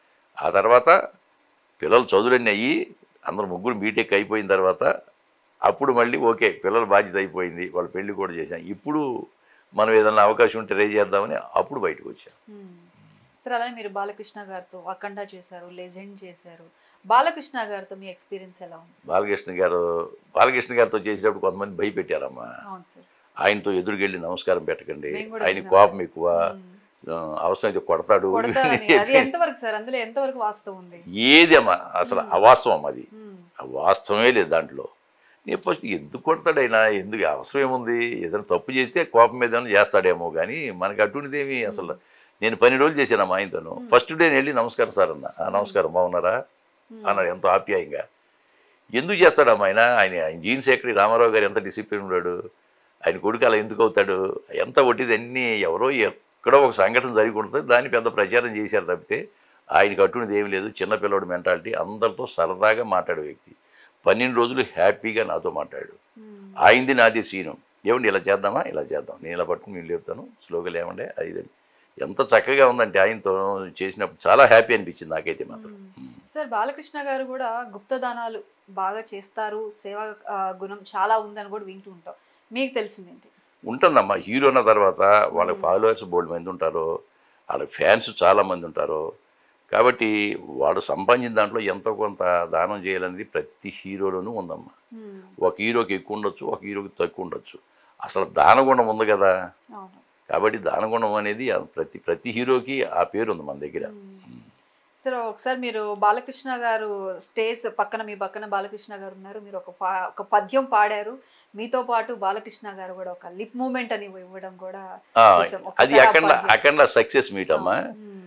Speaker 2: ఆ తర్వాత పిల్లలు చదువులన్నీ అయ్యి అందరు ముగ్గురు బీటెక్ అయిపోయిన తర్వాత అప్పుడు మళ్ళీ ఓకే పిల్లల బాధ్యత అయిపోయింది వాళ్ళ పెళ్లి కూడా చేశాం ఇప్పుడు మనం ఏదైనా అవకాశం ఉంటే ట్రై చేద్దామని అప్పుడు బయటకు వచ్చాం
Speaker 1: మ్మ్. సరే అలానే మీరు బాలకృష్ణ గారితో అఖండ చేశారు లెజెండ్ చేశారు బాలకృష్ణ గారితో మీ ఎక్స్పీరియన్స్ ఎలా ఉంది
Speaker 2: బాలకృష్ణ గారు బాలకృష్ణ గారితో చేసేటప్పుడు కొంతమంది భయపెట్టారమ్మా
Speaker 1: అవును సార్
Speaker 2: ఆయనతో ఎదురుకెళ్ళి నమస్కారం పెట్టకండి
Speaker 1: మేము కూడా
Speaker 2: ఆయన
Speaker 1: విన్నాం
Speaker 2: కోపం ఎక్కువ
Speaker 1: మ్మ్.
Speaker 2: ఆ, అవసరమైతే కొడతాడు
Speaker 1: కొడతారని అది ఎంతవరకు సార్ అందులో ఎంతవరకు వాస్తవం ఉంది
Speaker 2: ఏది అమ్మా అసలు అవాస్తవం అది
Speaker 1: మ్మ్.
Speaker 2: ఆ వాస్తవమే లేదు దాంట్లో నేను ఫస్ట్ ఎందుకు కొడతాడైనా ఎందుకు అవసరం ఏముంది ఏదైనా తప్పు చేస్తే కోపం మీద ఏమైనా చేస్తాడేమో కానీ మనకి అటువంటిదేమి అసలు నేను పని రోజులు చేశాను మా ఆయనతోను ఫస్ట్ డే వెళ్ళి నమస్కారం సార్ అన్న "ఆ, నమస్కారం బాగున్నారా
Speaker 1: మ్మ్.
Speaker 2: అన్నాడు ఎంతో ఆప్యాయంగా ఎందుకు చేస్తాడమ్మా ఆయన ఆయన ఆయన జీన్స్ ఎక్కడి రామారావు గారు ఎంత డిసిప్లిన్ ఉన్నాడు ఆయన కొడుకు అలా ఎందుకు అవుతాడు ఎంత ఒట్టిది అన్నీ ఎవరో ఎక్కడో ఒక సంఘటన జరిగి ఉంటుంది దాన్ని పెద్ద ప్రచారం చేశారు తప్పితే ఆయనకు అటువంటిది ఏమీ లేదు చిన్నపిల్లడు మెంటాలిటీ అందరితో సరదాగా మాట్లాడే వ్యక్తి పన్నెండు రోజులు హ్యాపీగా నాతో మాట్లాడాడు
Speaker 1: మ్మ్.
Speaker 2: ఆయింది నాది సీను ఏమండి ఇలా చేద్దామా ఇలా చేద్దాం నేను ఇలా పట్టుకుని నేను లేపుతాను స్లోగా లేవండి అది ఇది అని. ఎంత చక్కగా ఉందంటే ఆయనతో చేసినప్పుడు చాలా హ్యాపీ అనిపించింది నాకైతే మాత్రం
Speaker 1: సార్ బాలకృష్ణ గారు కూడా గుప్తదానాలు బాగా చేస్తారు సేవా ఆ, గుణం చాలా ఉందని కూడా వింటూ ఉంటాం మీకు తెలిసిందేంటి
Speaker 2: ఉంటుందమ్మా హీరో అన్న తర్వాత వాళ్ళ ఫాలోవర్స్ బోల్డ్ మంది ఉంటారు వాళ్ళ ఫ్యాన్స్ చాలా మంది ఉంటారు కాబట్టి వాడు సంపాదించిన దాంట్లో ఎంతో కొంత దానం చేయాలనేది ప్రతి హీరోలోనూ ఉందమ్మా
Speaker 1: మ్మ్.
Speaker 2: ఒక హీరోకి ఎక్కువ ఉండొచ్చు ఒక హీరోకి తక్కువ ఉండొచ్చు అసలు దానగుణం ఉంది కదా
Speaker 1: అవును
Speaker 2: కాబట్టి దానగుణం అనేది ఆ ప్రతి ప్రతి హీరోకి ఆ పేరు ఉంది మన దగ్గర
Speaker 1: మ్మ్. సరే ఒకసారి మీరు బాలకృష్ణ గారు స్టేజ్ పక్కన మీ పక్కన బాలకృష్ణ గారు ఉన్నారు మీరు ఒక పా- ఒక పద్యం పాడారు మీతో పాటు బాలకృష్ణ గారు కూడా ఒక లిప్ మూమెంట్ అని ఇవ్వడం కూడా
Speaker 2: ఆ,
Speaker 1: చూసాం.
Speaker 2: అది
Speaker 1: ఒకసారి ఆ
Speaker 2: అఖండ
Speaker 1: పద్యం.
Speaker 2: అఖండ సక్సెస్ మీట్ అమ్మా
Speaker 1: మ్మ్.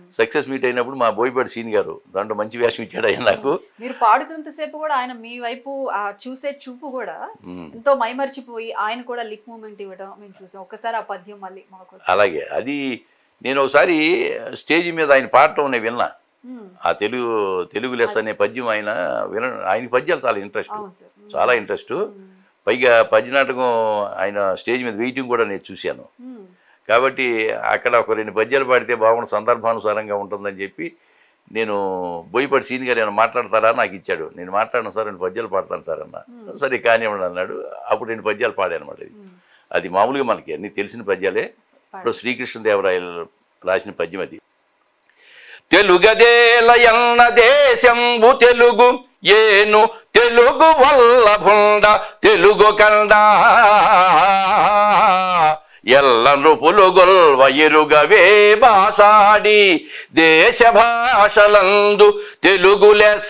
Speaker 2: సక్సెస్ మీట్ అయినప్పుడు మా బోయపాటి సీన్ గారు దాంట్లో మంచి వేషం ఇచ్చాడు ఆయన నాకు
Speaker 1: మీరు పాడుతున్నంతసేపు కూడా ఆయన మీ వైపు ఆ చూసే చూపు కూడా
Speaker 2: ఉమ్.
Speaker 1: ఎంతో మైమర్చిపోయి ఆయన కూడా లిప్ మూమెంట్ ఇవ్వడం మేము చూసాం ఒకసారి ఆ పద్యం మళ్ళీ మాకోసం
Speaker 2: అలాగే అది నేను ఒకసారి స్టేజ్ మీద ఆయన పాడటం నేను విన్నా
Speaker 1: ఉమ్,
Speaker 2: ఆ తెలుగు తెలుగు లెస్ అనే పద్యం ఆయన విన ఆయన పద్యాలు చాలా ఇంట్రెస్ట్
Speaker 1: అవును సార్ ఉమ్,
Speaker 2: చాలా ఇంట్రెస్ట్
Speaker 1: ఉమ్,
Speaker 2: పైగా పద్య నాటకం ఆయన స్టేజ్ మీద వెయిటింగ్ కూడా నేను చూశాను
Speaker 1: ఉమ్,
Speaker 2: కాబట్టి అక్కడ ఒక రెండు పద్యాలు పాడితే బాగుండు సందర్భానుసారంగా ఉంటుందని చెప్పి నేను బోయపాటి సీన్ గారు ఏమైనా మాట్లాడతారా నాకు ఇచ్చాడు నేను మాట్లాడను సార్ రెండు పద్యాలు పాడతాను సార్ అన్న సరే కానివ్వండి అన్నాడు అప్పుడు రెండు పద్యాలు పాడాను అనమాట అది
Speaker 1: ఉమ్.
Speaker 2: అది మామూలుగా మనకి అన్ని తెలిసిన పద్యాలే ఇప్పుడు శ్రీకృష్ణదేవరాయలు రాసిన పద్యం అది తెలుగదేలయన్న దేశంబు తెలుగు ఏను తెలుగు వల్లభుండ తెలుగు కండ ఎల్ల నృపులు గొల్వ ఎరుగవే బాసాడి దేశ భాషలందు తెలుగు లెస్స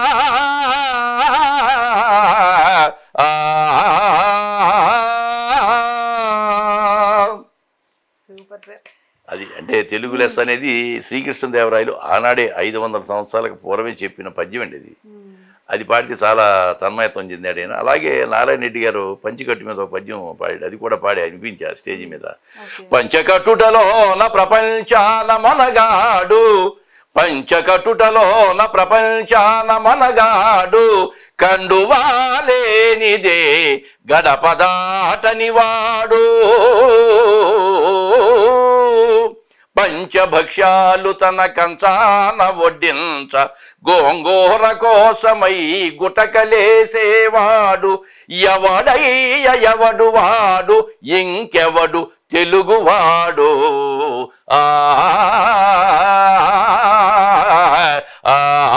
Speaker 1: సూపర్ సార్
Speaker 2: అది అంటే తెలుగు లెస్ అనేది శ్రీకృష్ణదేవరాయలు ఆనాడే ఐదు వందల సంవత్సరాలకు పూర్వమే చెప్పిన పద్యం అండి అది
Speaker 1: ఉమ్,
Speaker 2: అది పాడితే చాలా తన్మయత్వం చెందాడు ఆయన అలాగే నారాయణ రెడ్డి గారు పంచికట్టు మీద ఒక పద్యం పాడాడు అది కూడా పాడి అనిపించా స్టేజ్ మీద
Speaker 1: ఓకే
Speaker 2: పంచకట్టుటలోన ప్రపంచాన మనగాడు పంచకట్టుటలోన ప్రపంచాన మనగాడు కండువాలేనిదే గడపదాటని వాడు పంచభక్ష్యాలు తన కంచాన వడ్డించ గోంగూర కోసమై గుటకలేసేవాడు ఎవడయ్య ఎవడు వాడు ఇంకెవడు తెలుగువాడు ఆ ఆ,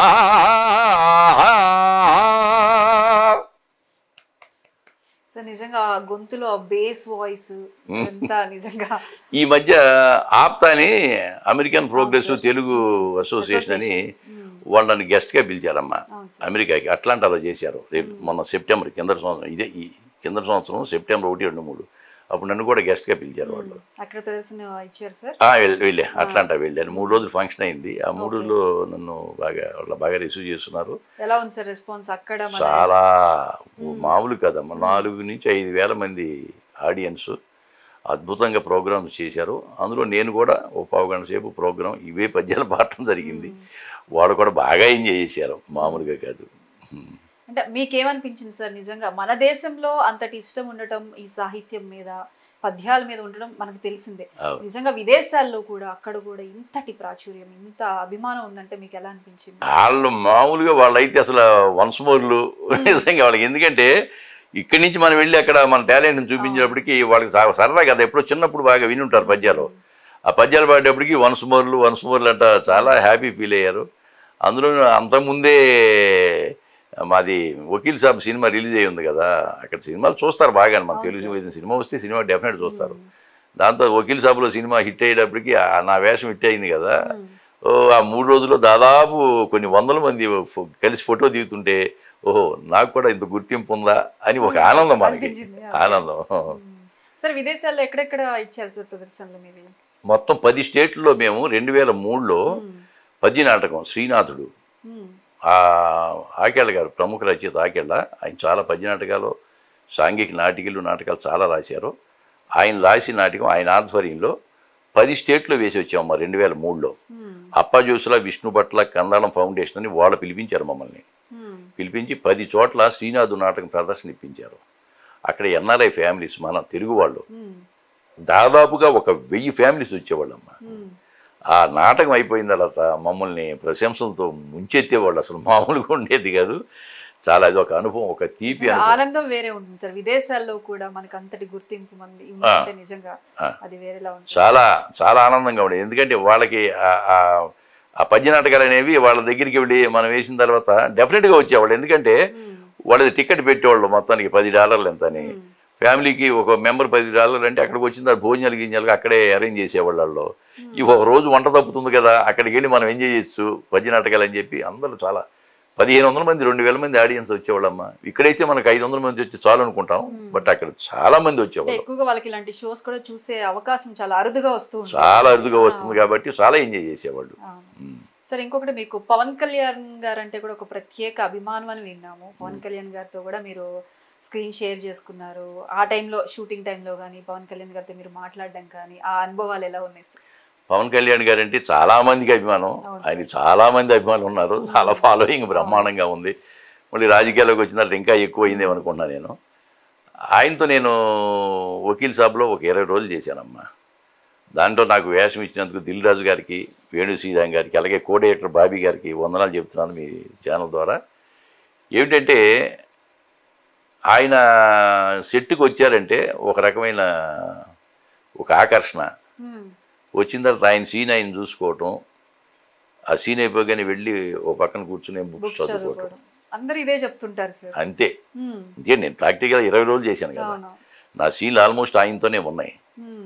Speaker 1: సార్ నిజంగా ఆ గొంతులో ఆ బేస్ వాయిస్ అంతా నిజంగా
Speaker 2: ఈ మధ్య ఆప్తా అని అమెరికన్ ప్రోగ్రెస్ తెలుగు అసోసియేషన్ అని
Speaker 1: ఉమ్,
Speaker 2: వాళ్ళని గెస్ట్గా పిలిచారమ్మా
Speaker 1: అవును సార్
Speaker 2: అమెరికాకి అట్లాంటాలో చేశారు రేపు మొన్న సెప్టెంబర్ కింద సంవత్సరం ఇదే ఈ కింద సంవత్సరం సెప్టెంబర్ ఒకటి రెండు మూడు అప్పుడు నన్ను కూడా గెస్ట్గా పిలిచారు వాళ్ళు
Speaker 1: అక్కడ ప్రదర్శన ఇచ్చారు సార్
Speaker 2: ఆ, వెళ్ళి వెళ్ళే అట్లాంటా వెళ్ళాను మూడు రోజులు ఫంక్షన్ అయింది ఆ మూడు రోజులు నన్ను బాగా వాళ్ళ బాగా రిసీవ్ చేస్తున్నారు
Speaker 1: ఎలా ఉంది సార్ రెస్పాన్స్ అక్కడ మన
Speaker 2: చాలా మామూలు కదమ్మా నాలుగు నుంచి ఐదు వేల మంది ఆడియన్స్ అద్భుతంగా ప్రోగ్రామ్స్ చేశారు అందులో నేను కూడా ఓ పావు గంట సేపు ప్రోగ్రాం ఇవే పద్యాలు పాడటం జరిగింది వాళ్ళు కూడా బాగా ఎంజాయ్ చేశారు మామూలుగా కాదు హ్మ్.
Speaker 1: అంటే మీకేమనిపించింది సార్ నిజంగా మన దేశంలో అంతటి ఇష్టం ఉండటం ఈ సాహిత్యం మీద పద్యాల మీద ఉండడం మనకు తెలిసిందే
Speaker 2: అవును.
Speaker 1: నిజంగా విదేశాల్లో కూడా అక్కడ కూడా ఇంతటి ప్రాచుర్యం ఇంత అభిమానం ఉందంటే మీకు ఎలా అనిపించింది
Speaker 2: వాళ్ళు మామూలుగా వాళ్ళైతే అసలు వన్స్ మోర్లు నిజంగా వాళ్ళకి ఎందుకంటే ఇక్కడి నుంచి మనం వెళ్ళి అక్కడ మన టాలెంట్ని చూపించేటప్పటికి వాళ్ళకి సా- సరదా కదా ఎప్పుడో చిన్నప్పుడు బాగా విని ఉంటారు పద్యాలు ఆ పద్యాలు పాడేటప్పటికి వన్స్ మోర్లు వన్స్ మోర్లు అంట చాలా హ్యాపీ ఫీల్ అయ్యారు అందులో అంతకుముందే మాది వకీల్ సాబ్ సినిమా రిలీజ్ అయ్యి ఉంది కదా అక్కడ సినిమాలు చూస్తారు బాగా మన తెలుగు సినిమా వస్తే సినిమా డెఫినెట్ చూస్తారు దాంతో వకీల్ సాబ్లో సినిమా హిట్ అయ్యేటప్పటికి ఆ నా వేషం హిట్ అయింది కదా ఓ ఆ మూడు రోజుల్లో దాదాపు కొన్ని వందల మంది ఫో- కలిసి ఫోటో దిగుతుంటే ఓహో నాకు కూడా ఇంత గుర్తింపు ఉందా అని ఒక ఆనందం మనకి
Speaker 1: అనిపించింది.
Speaker 2: ఆనందం
Speaker 1: సార్ విదేశాల్లో ఎక్కడెక్కడ ఇచ్చారు సార్ ప్రదర్శనలు మీవి
Speaker 2: మొత్తం పది స్టేట్లలో మేము రెండు వేల మూడులో పద్య నాటకం శ్రీనాథుడు
Speaker 1: మ్మ్.
Speaker 2: ఆ ఆకేళ్ళ గారు ప్రముఖ రచయిత ఆకేళ్ళ ఆయన చాలా పద్య నాటకాలు సాంఘిక నాటికలు నాటకాలు చాలా రాశారు ఆయన రాసిన నాటకం ఆయన ఆధ్వర్యంలో పది స్టేట్లో వేసి వచ్చాము రెండు వేల మూడులో
Speaker 1: మ్మ్.
Speaker 2: అప్పాజోసుల విష్ణు భట్ల కందాళం ఫౌండేషన్ అని వాళ్ళు పిలిపించారు మమ్మల్ని
Speaker 1: మ్మ్.
Speaker 2: పిలిపించి పది చోట్ల శ్రీనాథు నాటకం ప్రదర్శన ఇప్పించారు అక్కడ ఎన్ఆర్ఐ ఫ్యామిలీస్ మన తెలుగు వాళ్ళు
Speaker 1: మ్మ్.
Speaker 2: దాదాపుగా ఒక వెయ్యి ఫ్యామిలీస్ వచ్చేవాళ్ళమ్మా
Speaker 1: మ్మ్.
Speaker 2: ఆ నాటకం అయిపోయిన తర్వాత మమ్మల్ని ప్రశంసలతో ముంచెత్తేవాళ్ళు అసలు మామూలుగా ఉండేది కాదు చాలా అది ఒక అనుభవం ఒక తీపి
Speaker 1: అసలు
Speaker 2: అనుభవం
Speaker 1: ఆనందం వేరే ఉంటుంది సార్ విదేశాల్లో కూడా మనకు అంతటి గుర్తింపు మంది ఉందంటే నిజంగా
Speaker 2: ఆ.
Speaker 1: అది వేరేలా ఉంటుంది
Speaker 2: చాలా చాలా ఆనందంగా ఉండేది ఎందుకంటే వాళ్ళకి ఆ- ఆ- ఆ పద్య నాటకాలు అనేవి వాళ్ళ దగ్గరికి వెళ్ళి మనం వేసిన తర్వాత డెఫినెట్గా వచ్చేవాళ్ళు ఎందుకంటే
Speaker 1: మ్మ్.
Speaker 2: వాళ్ళది టికెట్ పెట్టేవాళ్ళు మొత్తానికి పది డాలర్లు ఎంత అని
Speaker 1: మ్మ్.
Speaker 2: ఫ్యామిలీకి ఒక మెంబర్ పది డాలర్లు అంటే అక్కడికి వచ్చిన తర్వాత భోజనాలు గింజాలు అక్కడే అరేంజ్ చేసేవాళ్ళు వాళ్ళు ఈ ఒక రోజు వంట తప్పుతుంది కదా అక్కడికి వెళ్ళి మనం ఎంజాయ్ చేయొచ్చు పద్య నాటకాలు అని చెప్పి అందరూ చాలా పదిహేను వందల మంది రెండు వేల మంది ఆడియన్స్ వచ్చేవాళ్ళమ్మా ఇక్కడైతే మనకు ఐదు వందల మంది వచ్చి చాలు అనుకుంటాం బట్ అక్కడ చాలా మంది
Speaker 1: అంటే
Speaker 2: వచ్చేవాళ్ళు
Speaker 1: ఎక్కువగా వాళ్ళకి ఇలాంటి షోస్ కూడా చూసే అవకాశం చాలా అరుదుగా వస్తూ ఉంటుంది
Speaker 2: చాలా అరుదుగా వస్తుంది కాబట్టి చాలా ఎంజాయ్ చేసేవాళ్ళు
Speaker 1: అవును.
Speaker 2: ఉమ్.
Speaker 1: సరే ఇంకొకటి మీకు పవన్ కళ్యాణ్ గారు అంటే కూడా ఒక ప్రత్యేక అభిమానం అని విన్నాము పవన్ కళ్యాణ్ గారితో కూడా మీరు స్క్రీన్ షేర్ చేసుకున్నారు ఆ టైంలో షూటింగ్ టైంలో కానీ పవన్ కళ్యాణ్ గారితో మీరు మాట్లాడడం కానీ ఆ అనుభవాలు ఎలా ఉన్నాయి సార్
Speaker 2: పవన్ కళ్యాణ్ గారు అంటే చాలా మందికి అభిమానం
Speaker 1: అవును
Speaker 2: ఆయన చాలా మంది అభిమానులు ఉన్నారు చాలా ఫాలోయింగ్ బ్రహ్మాండంగా ఉంది మళ్ళీ రాజకీయాల్లోకి వచ్చిన తర్వాత ఇంకా ఎక్కువ అయిందేమో అనుకున్నా నేను ఆయనతో నేను వకీల్ సాబ్లో ఒక ఇరవై రోజులు చేశానమ్మా దాంట్లో నాకు వేషం ఇచ్చినందుకు దిల్ రాజు గారికి వేణు శ్రీరామ్ గారికి అలాగే కోడేటర్ బాబీ గారికి వందనాలు చెప్తున్నాను మీ ఛానల్ ద్వారా ఏమిటంటే ఆయన సెట్కి వచ్చారంటే ఒక రకమైన ఒక ఆకర్షణ
Speaker 1: హ్మ్.
Speaker 2: వచ్చిన తర్వాత ఆయన సీన్ ఆయన చూసుకోవటం ఆ సీన్ అయిపోగానే వెళ్ళి ఓ పక్కన కూర్చుని బుక్స్
Speaker 1: బుక్స్
Speaker 2: చదువుకోవటం
Speaker 1: చదువుకోవడం అందరు ఇదే చెప్తుంటారు సార్
Speaker 2: అంతే
Speaker 1: హ్మ్.
Speaker 2: అంతే నేను ప్రాక్టికల్ ఇరవై రోజులు చేశాను కదా
Speaker 1: అవును
Speaker 2: నా సీన్లు ఆల్మోస్ట్ ఆయనతోనే ఉన్నాయి
Speaker 1: హ్మ్.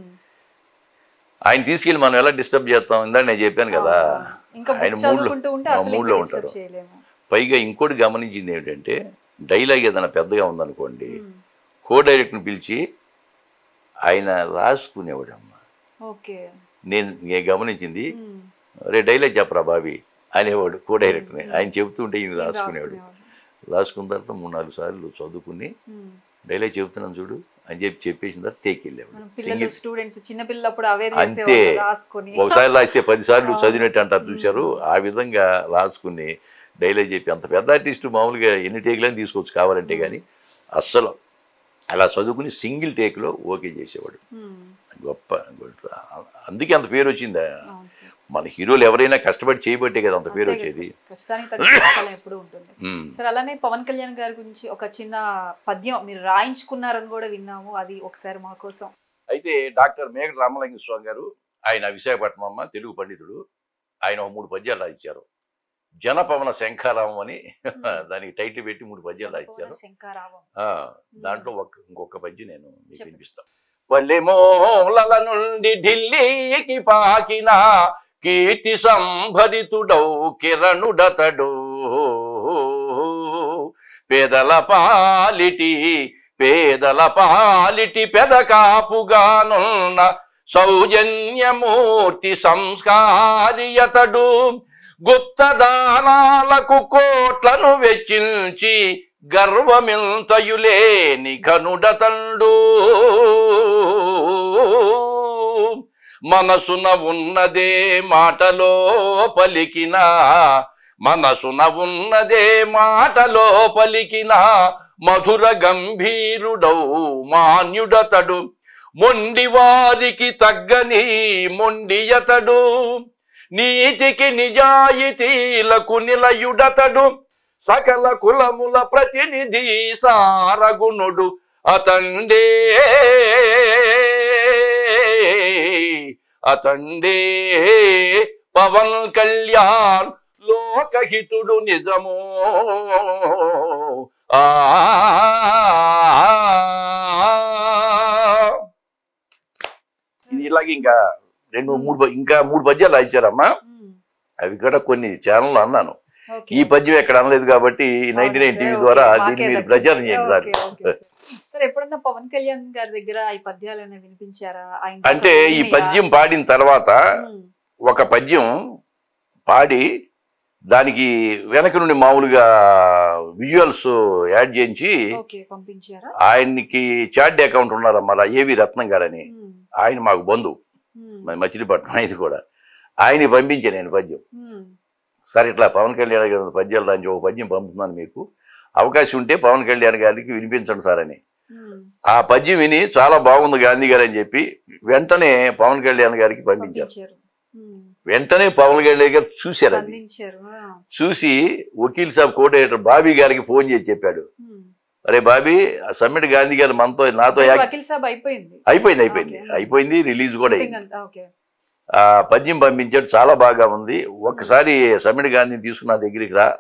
Speaker 2: ఆయన తీసుకెళ్ళి మనం ఎలా డిస్టర్బ్ చేస్తాం ఇందాక నేను చెప్పాను కదా
Speaker 1: ఇంకా
Speaker 2: ఆయన
Speaker 1: బుక్స్
Speaker 2: మూడ్లో
Speaker 1: చదువుకుంటూ ఉంటే
Speaker 2: ఆ
Speaker 1: అసలు
Speaker 2: మూడ్లో
Speaker 1: ఇంకా
Speaker 2: ఉంటారు
Speaker 1: disturb చేయలేము
Speaker 2: పైగా ఇంకోటి గమనించింది ఏమిటంటే డైలాగ్ ఏదైనా పెద్దగా ఉందనుకోండి
Speaker 1: హ్మ్.
Speaker 2: కో డైరెక్ట్ని పిలిచి ఆయన రాసుకునేవాడమ్మా
Speaker 1: ఓకే
Speaker 2: నేను నేను గమనించింది
Speaker 1: హ్మ్.
Speaker 2: రే డైలాగ్ చెప్పరా బాబీ అనేవాడు కో డైరెక్టర్ని ఆయన చెబుతుంటే ఈయన రాసుకునేవాడు
Speaker 1: రాసుకునేవాడు.
Speaker 2: రాసుకున్న తర్వాత మూడు నాలుగు సార్లు చదువుకుని
Speaker 1: హ్మ్.
Speaker 2: డైలాగ్ చెబుతున్నాను చూడు అని చెప్పి చెప్పేసిన తర్వాత టేక్ వెళ్ళేవాడు
Speaker 1: మనం పిల్లలు
Speaker 2: సింగిల్
Speaker 1: స్టూడెంట్స్ చిన్న పిల్లప్పుడు అవే
Speaker 2: అంతే.
Speaker 1: చేసేవాళ్ళు రాసుకొని
Speaker 2: ఒకసారి రాస్తే పది సార్లు
Speaker 1: అవును.
Speaker 2: చదివినట్టు అంటారు చూశారు ఆ విధంగా రాసుకుని డైలాగ్ చెప్పి అంత పెద్ద ఆర్టిస్టు మామూలుగా ఎన్ని టేక్లని తీసుకోవచ్చు కావాలంటే కానీ అస్సలు అలా చదువుకుని సింగిల్ టేక్లో ఓకే చేసేవాడు
Speaker 1: హ్మ్.
Speaker 2: గొప్ప గొప్ప. అందుకే అంత పేరు వచ్చింది
Speaker 1: అవును సార్.
Speaker 2: మన హీరోలు ఎవరైనా కష్టపడి చేయబట్టే కదా అంత పేరు
Speaker 1: అంతే కదా
Speaker 2: వచ్చేది
Speaker 1: సార్. కష్టానికి తగ్గ ఫలం ఎప్పుడు ఉంటుంది
Speaker 2: ఉమ్.
Speaker 1: సార్ అలానే పవన్ కళ్యాణ్ గారి గురించి ఒక చిన్న పద్యం మీరు రాయించుకున్నారని కూడా విన్నాము అది ఒకసారి మా కోసం
Speaker 2: అయితే డాక్టర్ మేఘ రామలింగ స్వామి గారు ఆయన విశాఖపట్నం అమ్మ తెలుగు పండితుడు ఆయన ఒక మూడు పద్యాలు రాయించారు జనపవన శంఖారామం అని దానికి టైటిల్ పెట్టి మూడు పద్యాలు రాయించారు
Speaker 1: శంకారావం
Speaker 2: ఆ, దాంట్లో ఒక ఇంకొక పద్యం నేను మీకు
Speaker 1: చెప్పండి.
Speaker 2: వినిపిస్తాను పల్లెమూలల నుండి ఢిల్లీకి పాకిన కీర్తి సంభరితుడౌ కిరణుడతడు పేదల పాలిటి పేదల పాలిటి పెదకాపుగానున్న సౌజన్యమూర్తి సంస్కారియతడు గుప్త దానాలకు కోట్లను వెచ్చించి గర్వమింతయులేని ఘనుడతండు మనసున ఉన్నదే మాటలో పలికిన మనసున ఉన్నదే మాటలో పలికిన మధుర గంభీరుడౌ మాన్యుడతడు మొండి వారికి తగ్గని మొండియతడు నీతికి నిజాయితీలకు నిలయుడతడు సకల కులముల ప్రతినిధి సారగుణుడు అతండే అతండే పవన్ కళ్యాణ్ లోకహితుడు నిజమో ఆ ఇది ఇలాగే ఇంకా రెండు మూడు ప- ఇంకా మూడు పద్యాలు రాయించారమ్మా
Speaker 1: హ్మ్.
Speaker 2: అవి కూడా కొన్ని ఛానల్ అన్నాను
Speaker 1: ఓకే.
Speaker 2: ఈ పద్యం ఎక్కడ అనలేదు కాబట్టి నైన్టీ నైన్
Speaker 1: అవునా
Speaker 2: టీవీ
Speaker 1: సార్?
Speaker 2: ద్వారా
Speaker 1: ఓకే,
Speaker 2: దీన్ని
Speaker 1: మాకే
Speaker 2: మీరు
Speaker 1: దక్కింది.
Speaker 2: ప్రచారం చేయండి sir
Speaker 1: okay, okay sir. Sir ఎప్పుడన్నా పవన్ కళ్యాణ్ గారి దగ్గర ఈ పద్యాలు ఏమైనా వినిపించారా ఆయన
Speaker 2: అంటే ఈ
Speaker 1: వినిపియా?
Speaker 2: పద్యం పాడిన తర్వాత
Speaker 1: హ్మ్.
Speaker 2: ఒక పద్యం పాడి దానికి వెనక నుండి మామూలుగా విజువల్స్ యాడ్ చేయించి
Speaker 1: ఓకే పంపించారా
Speaker 2: ఆయనకి చాట్ అకౌంట్ ఉన్నారమ్మా ఏవి రత్నం గారని
Speaker 1: హ్మ్.
Speaker 2: ఆయన మాకు బంధువు
Speaker 1: హ్మ్.
Speaker 2: మ- మచిలీపట్నం ఇది కూడా ఆయన పంపించాను నేను పద్యం
Speaker 1: హ్మ్.
Speaker 2: సరే ఇట్లా పవన్ కళ్యాణ్ గారి పద్యాలు రాంచి ఒక పద్యం పంపుతున్నాను మీకు అవకాశం ఉంటే పవన్ కళ్యాణ్ గారికి వినిపించండి సార్ అని
Speaker 1: హ్మ్.
Speaker 2: ఆ పద్యం విని చాలా బాగుంది గాంధీ గారు అని చెప్పి వెంటనే పవన్ కళ్యాణ్ గారికి పంపించారు
Speaker 1: పంపించారు హ్మ్.
Speaker 2: వెంటనే పవన్ కళ్యాణ్ గారు చూశారు అది
Speaker 1: స్పందించారు ఆ.
Speaker 2: చూసి వకీల్ సాబ్ కోఆర్డినేటర్ బాబీ గారికి ఫోన్ చేసి చెప్పాడు
Speaker 1: హ్మ్.
Speaker 2: అరే బాబీ ఆ సమ్మిట్ గాంధీ గారు మనతో నాతో
Speaker 1: ఇప్పుడు
Speaker 2: యాక్-
Speaker 1: వకీల్ సాబ్ అయిపోయింది
Speaker 2: అయిపోయింది అయిపోయింది
Speaker 1: ఓకే.
Speaker 2: అయిపోయింది రిలీజ్ కూడా
Speaker 1: షూటింగ్
Speaker 2: అయింది
Speaker 1: అంతా ఓకే
Speaker 2: ఆ పద్యం పంపించాడు చాలా బాగా ఉంది ఒక్కసారి సమ్మిట్ గాంధీని తీసుకున్న దగ్గరికి రా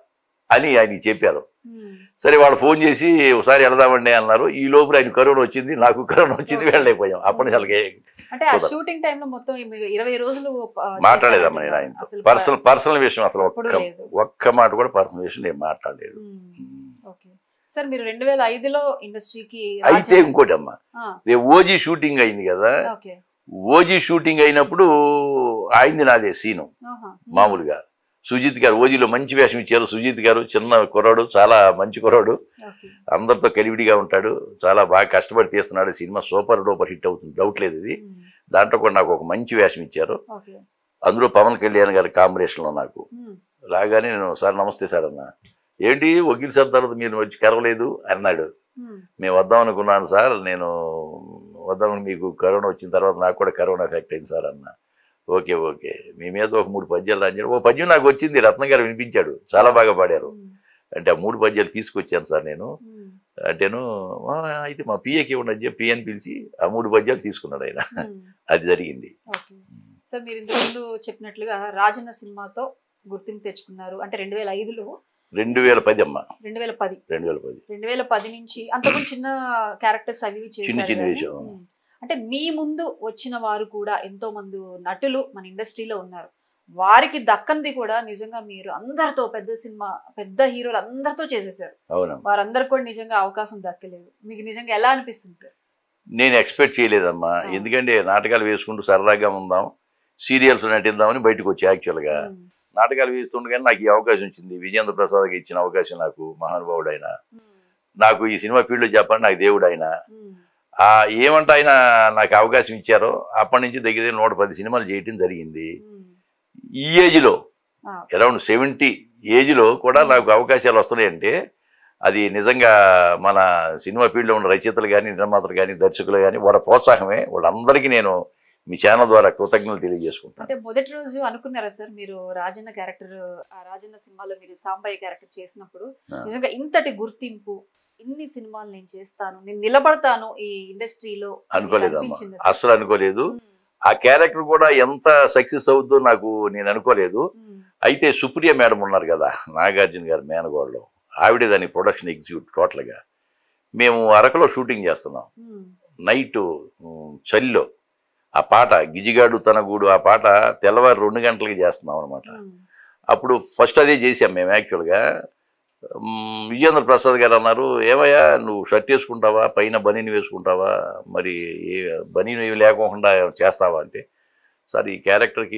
Speaker 2: అని ఆయన చెప్పారు
Speaker 1: ఉమ్.
Speaker 2: సరే వాళ్ళు ఫోన్ చేసి ఒకసారి వెళదామండి అన్నారు ఈ లోపల ఆయన కరోనా వచ్చింది నాకు కరోనా వచ్చింది వెళ్ళలేకపోయాం అప్పటి నుంచి అలాగే
Speaker 1: అంటే ఆ
Speaker 2: కుదరదు.
Speaker 1: షూటింగ్ టైమ్ లో మొత్తం ఈ ఇరవై రోజులు ఆ,
Speaker 2: మాట్లాడలేదమ్మా నేను
Speaker 1: చేశారంటున్నారు.
Speaker 2: ఆయనతో
Speaker 1: అసలు
Speaker 2: పర్సనల్ పర్సనల్ విషయం అసలు
Speaker 1: ఎప్పుడు
Speaker 2: ఒక్క
Speaker 1: లేదు.
Speaker 2: ఒక్క మాట కూడా పర్సనల్ విషయం నేను మాట్లాడలేదు
Speaker 1: ఉమ్. ఓకే సార్ మీరు రెండు వేల ఐదులో ఇండస్ట్రీకి
Speaker 2: అయితే ఇంకోటి అమ్మా రేపు ఓజీ షూటింగ్ అయింది కదా
Speaker 1: ఓకే
Speaker 2: ఓజీ షూటింగ్ అయినప్పుడు అయింది నాదే సీను
Speaker 1: ఆహా.
Speaker 2: మామూలుగా సుజిత్ గారు ఓజీలో మంచి వేషం ఇచ్చారు సుజిత్ గారు చిన్న కుర్రాడు చాలా మంచి కుర్రాడు
Speaker 1: ఓకే
Speaker 2: అందరితో కలివిడిగా ఉంటాడు చాలా బాగా కష్టపడి తీస్తున్నాడు సినిమా సూపర్ డూపర్ హిట్ అవుతుంది డౌట్ లేదు ఇది
Speaker 1: ఉమ్.
Speaker 2: దాంట్లో కూడా నాకు ఒక మంచి వేషం ఇచ్చారు
Speaker 1: ఓకే
Speaker 2: అందులో పవన్ కళ్యాణ్ గారి కాంబినేషన్లో నాకు
Speaker 1: ఉమ్.
Speaker 2: రాగానే నేను సార్ నమస్తే సార్ అన్న ఏంటి వకీల్ సార్ తర్వాత మీరు వచ్చి కరవలేదు అన్నాడు
Speaker 1: ఉమ్.
Speaker 2: మేము వద్దాం అనుకున్నాను సార్ నేను వద్దామని మీకు కరోనా వచ్చిన తర్వాత నాకు కూడా కరోనా ఎఫెక్ట్ అయింది సార్ అన్న ఓకే ఓకే మీ మీద ఒక మూడు పద్యాలు రాంచాడు ఓ పద్యం నాకు వచ్చింది రత్న గారు వినిపించాడు చాలా బాగా పాడారు
Speaker 1: ఉమ్.
Speaker 2: అంటే ఆ మూడు పద్యాలు తీసుకొచ్చాను సార్ నేను
Speaker 1: ఉమ్.
Speaker 2: అంటేను "ఆ, అయితే మా పిఏకి ఇవ్వండి అని చెప్పి పిఎని పిలిచి ఆ మూడు పద్యాలు తీసుకున్నాడు ఆయన
Speaker 1: ఉమ్.
Speaker 2: అది జరిగింది
Speaker 1: ఓకే సార్ మీరు ఇంతకుముందు చెప్పినట్లుగా రాజన్న సినిమాతో గుర్తింపు తెచ్చుకున్నారు అంటే రెండు వేల ఐదులో
Speaker 2: రెండు వేల పది అమ్మ
Speaker 1: రెండు వేల పది
Speaker 2: రెండు వేల పది
Speaker 1: రెండు వేల పది నుంచి అంతకుముందు చిన్న క్యారెక్టర్స్ అవి ఇవి
Speaker 2: చిన్న
Speaker 1: చేశారు
Speaker 2: చిన్న
Speaker 1: కానీ,
Speaker 2: వేషం.
Speaker 1: ఉమ్. అంటే మీ ముందు వచ్చిన వారు కూడా ఎంతో మంది నటులు మన ఇండస్ట్రీలో ఉన్నారు వారికి దక్కంది కూడా నిజంగా మీరు అందరితో పెద్ద సినిమా పెద్ద హీరోలు అందరితో చేసేసారు
Speaker 2: అవునమ్మా
Speaker 1: వారందరికి కూడా నిజంగా అవకాశం దక్కలేదు మీకు నిజంగా ఎలా అనిపిస్తుంది సార్
Speaker 2: నేను ఎక్స్పెక్ట్ చేయలేదమ్మా
Speaker 1: ఆ.
Speaker 2: ఎందుకంటే నాటకాలు వేసుకుంటూ సరదాగా ఉందాం సీరియల్స్ నటిద్దామని బయటకు వచ్చి యాక్చువల్గా
Speaker 1: ఉమ్.
Speaker 2: నాటకాలు వేస్తుండగానే నాకు ఈ అవకాశం వచ్చింది విజేంద్ర ప్రసాద్కి ఇచ్చిన అవకాశం నాకు మహానుభావుడు ఆయన
Speaker 1: ఉమ్.
Speaker 2: నాకు ఈ సినిమా ఫీల్డ్లో చెప్పండి నాకు దేవుడు ఆయన
Speaker 1: ఉమ్.
Speaker 2: ఆ ఏమంటే ఆయన నాకు అవకాశం ఇచ్చారో అప్పటి నుంచి దగ్గర దగ్గర నూట పది సినిమాలు చేయటం జరిగింది
Speaker 1: ఉమ్.
Speaker 2: ఈ ఏజ్లో
Speaker 1: ఆ.
Speaker 2: అరౌండ్ సెవెంటీ ఏజ్లో కూడా నాకు అవకాశాలు వస్తున్నాయంటే అది నిజంగా మన సినిమా ఫీల్డ్లో ఉన్న రచయితలు కానీ నిర్మాతలు కానీ దర్శకులు కానీ వాళ్ళ ప్రోత్సాహమే వాళ్ళందరికీ నేను మీ ఛానల్ ద్వారా కృతజ్ఞతలు తెలియజేసుకుంటాను
Speaker 1: అంటే మొదటి రోజు అనుకున్నారా సార్ మీరు రాజన్న క్యారెక్టర్ ఆ రాజన్న సినిమాలో మీరు సాంబయ్య క్యారెక్టర్ చేసినప్పుడు
Speaker 2: ఆ.
Speaker 1: నిజంగా ఇంతటి గుర్తింపు ఇన్ని సినిమాలు నేను చేస్తాను నేను నిలబడతాను ఈ ఇండస్ట్రీలో
Speaker 2: అనుకోలేదమ్మా అస్సలు అనుకోలేదు ఆ క్యారెక్టర్ కూడా ఎంత సక్సెస్ అవుద్దో నాకు నేను అనుకోలేదు అయితే సుప్రియ మేడం ఉన్నారు కదా నాగార్జున గారు మేనగోడలో ఆవిడే దాని ప్రొడక్షన్ ఎగ్జిక్యూట్ టోటల్గా మేము అరకులో షూటింగ్ చేస్తున్నాం నైట్ చలిలో ఆ పాట గిజిగాడు తన గూడు ఆ పాట తెల్లవారు రెండు గంటలకి చేస్తున్నాం అనమాట అప్పుడు ఫస్ట్ అదే చేసాం మేము యాక్చువల్గా మ్, విజేంద్ర ప్రసాద్ గారు అన్నారు ఏమయ్యా నువ్వు షర్ట్ వేసుకుంటావా పైన బనీని వేసుకుంటావా మరి ఏ బనీని ఏమి లేకోకుండా చేస్తావా అంటే సార్ ఈ క్యారెక్టర్కి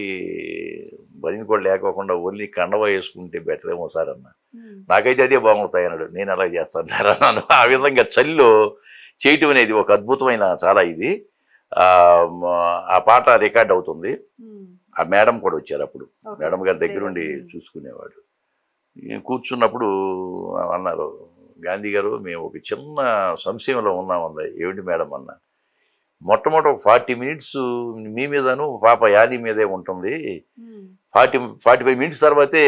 Speaker 2: బనీని కూడా లేకోకుండా ఓన్లీ కండవ వేసుకుంటే బెటర్ ఏమో సార్ అన్న నాకైతే అదే బాగుంటాయి అన్నాడు నేను అలా చేస్తాను సార్ అన్నాను ఆ విధంగా చలిలో చేయటం అనేది ఒక అద్భుతమైన చాలా ఇది ఆ, మ- ఆ పాట రికార్డ్ అవుతుంది ఆ మేడం కూడా వచ్చారు అప్పుడు మేడం గారి దగ్గరుండి చూసుకునేవాడు ఈ కూర్చున్నప్పుడు అన్నారు గాంధీ గారు మేము ఒక చిన్న సంశయంలో ఉన్నామంది ఏమిటి మేడం అన్న మొట్టమొదటి ఒక ఫార్టీ మినిట్స్ మీ మీదను పాప యాని మీదే ఉంటుంది ఫార్టీ ఫార్టీ ఫైవ్ మినిట్స్ తర్వాతే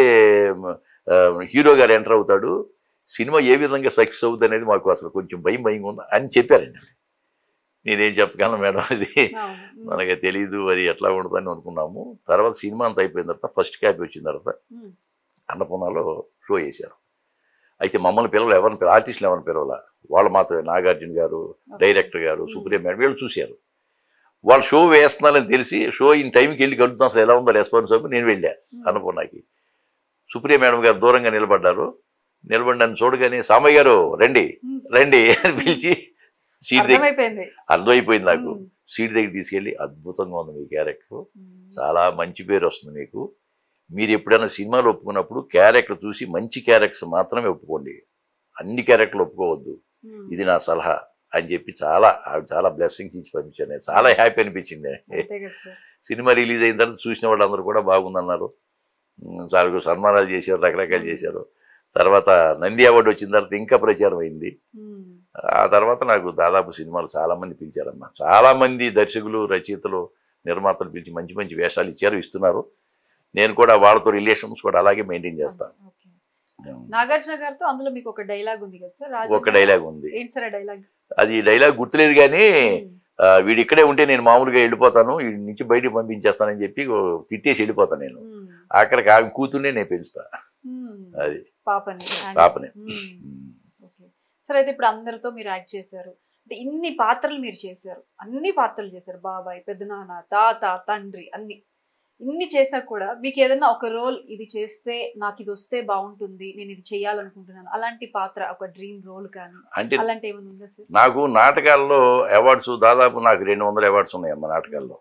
Speaker 2: ఆ, హీరో గారు ఎంటర్ అవుతాడు సినిమా ఏ విధంగా సక్సెస్ అవుతుంది అనేది మాకు అసలు కొంచెం భయం భయంగా ఉంది అని చెప్పారండి నేనేం చెప్పగలను మేడం అది మనకి తెలియదు అది ఎట్లా ఉంటుందని అనుకున్నాము తర్వాత సినిమా అంతా అయిపోయిన తర్వాత ఫస్ట్ క్యాపీ వచ్చిన తర్వాత అన్నపూర్ణలో షో చేశారు అయితే మమ్మల్ని పిల్లలు ఎవరిని పిల్ల- ఆర్టిస్టులు ఎవరిని పిలవాల వాళ్ళు మాత్రమే నాగార్జున గారు డైరెక్టర్ గారు సుప్రియ మేడం వీళ్ళు చూశారు వాళ్ళు షో వేస్తున్నారని తెలిసి షో ఇన్ టైంకి వెళ్ళి కలుగుతాం అసలు ఎలా ఉందో రెస్పాన్స్ అప్పుడు నేను వెళ్ళా అన్నపూర్ణకి సుప్రియ మేడం గారు దూరంగా నిలబడ్డారు నిలబడి నన్ను చూడగానే సామయ్య గారు రండి రండి అని పిలిచి సీట్ దగ్గర
Speaker 1: అర్థమైపోయింది
Speaker 2: అర్థమైపోయింది నాకు
Speaker 1: ఉమ్.
Speaker 2: సీట్ దగ్గర తీసుకెళ్ళి అద్భుతంగా ఉంది మీ క్యారెక్టర్
Speaker 1: ఉమ్.
Speaker 2: చాలా మంచి పేరు వస్తుంది మీకు మీరు ఎప్పుడైనా సినిమాలు ఒప్పుకున్నప్పుడు క్యారెక్టర్ చూసి మంచి క్యారెక్టర్స్ మాత్రమే ఒప్పుకోండి అన్ని క్యారెక్టర్లు ఒప్పుకోవద్దు
Speaker 1: ఉమ్.
Speaker 2: ఇది నా సలహా అని చెప్పి చాలా ఆవిడ చాలా బ్లెస్సింగ్స్ ఇచ్చి పంపించాను నాకు చాలా హ్యాపీ అనిపించింది
Speaker 1: అంతే కదా సార్
Speaker 2: సినిమా రిలీజ్ అయిన తర్వాత చూసిన వాళ్ళందరూ కూడా బాగుందన్నారు ఉమ్, చాలా సన్మానాలు చేశారు రకరకాలు చేశారు తర్వాత నంది అవార్డు వచ్చిన తర్వాత ఇంకా ప్రచారం అయింది
Speaker 1: ఉమ్.
Speaker 2: ఆ తర్వాత నాకు దాదాపు సినిమాలు చాలా మంది పిలిచారమ్మా చాలా మంది దర్శకులు రచయితలు నిర్మాతలు పిలిచి మంచి మంచి వేషాలు ఇచ్చారు ఇస్తున్నారు నేను కూడా వాళ్ళతో రిలేషన్స్ కూడా అలాగే మెయింటైన్ చేస్తాను
Speaker 1: ఓకే. నాగార్జున గారితో అందులో మీకు ఒక డైలాగ్ ఉంది కదా సార్ రాజు
Speaker 2: ఒక డైలాగ్ ఉంది
Speaker 1: ఏంటి సార్ ఆ డైలాగ్
Speaker 2: అది డైలాగ్ గుర్తులేదు కానీ ఆ, వీడు ఇక్కడే ఉంటే నేను మామూలుగా వెళ్ళిపోతాను వీడి నుంచి బయటికి పంపించేస్తానని చెప్పి ఓ తిట్టేసి వెళ్ళిపోతాను నేను ఆఖరికి ఆమె కూతుర్నే నేను పెంచుతా
Speaker 1: మ్మ్.
Speaker 2: అది
Speaker 1: పాపని
Speaker 2: పాపని
Speaker 1: మ్మ్. ఓకే సరే అయితే ఇప్పుడు అందరితో మీరు యాక్ట్ చేశారు అంటే ఇన్ని పాత్రలు మీరు చేశారు అన్ని పాత్రలు చేశారు బాబాయ్ పెద్దనాన్న తాత తండ్రి అన్ని ఇన్ని చేసా కూడా మీకు ఏదైనా ఒక రోల్ ఇది చేస్తే నాకు ఇది వస్తే బాగుంటుంది నేను ఇది చేయాలనుకుంటున్నాను అలాంటి పాత్ర ఒక డ్రీమ్ రోల్ కానీ
Speaker 2: అంటే
Speaker 1: అలాంటి ఏమైనా ఉందా సార్
Speaker 2: నాకు నాటకాల్లో అవార్డ్స్ దాదాపు నాకు రెండు వందల అవార్డ్స్ ఉన్నాయమ్మా నాటకాల్లో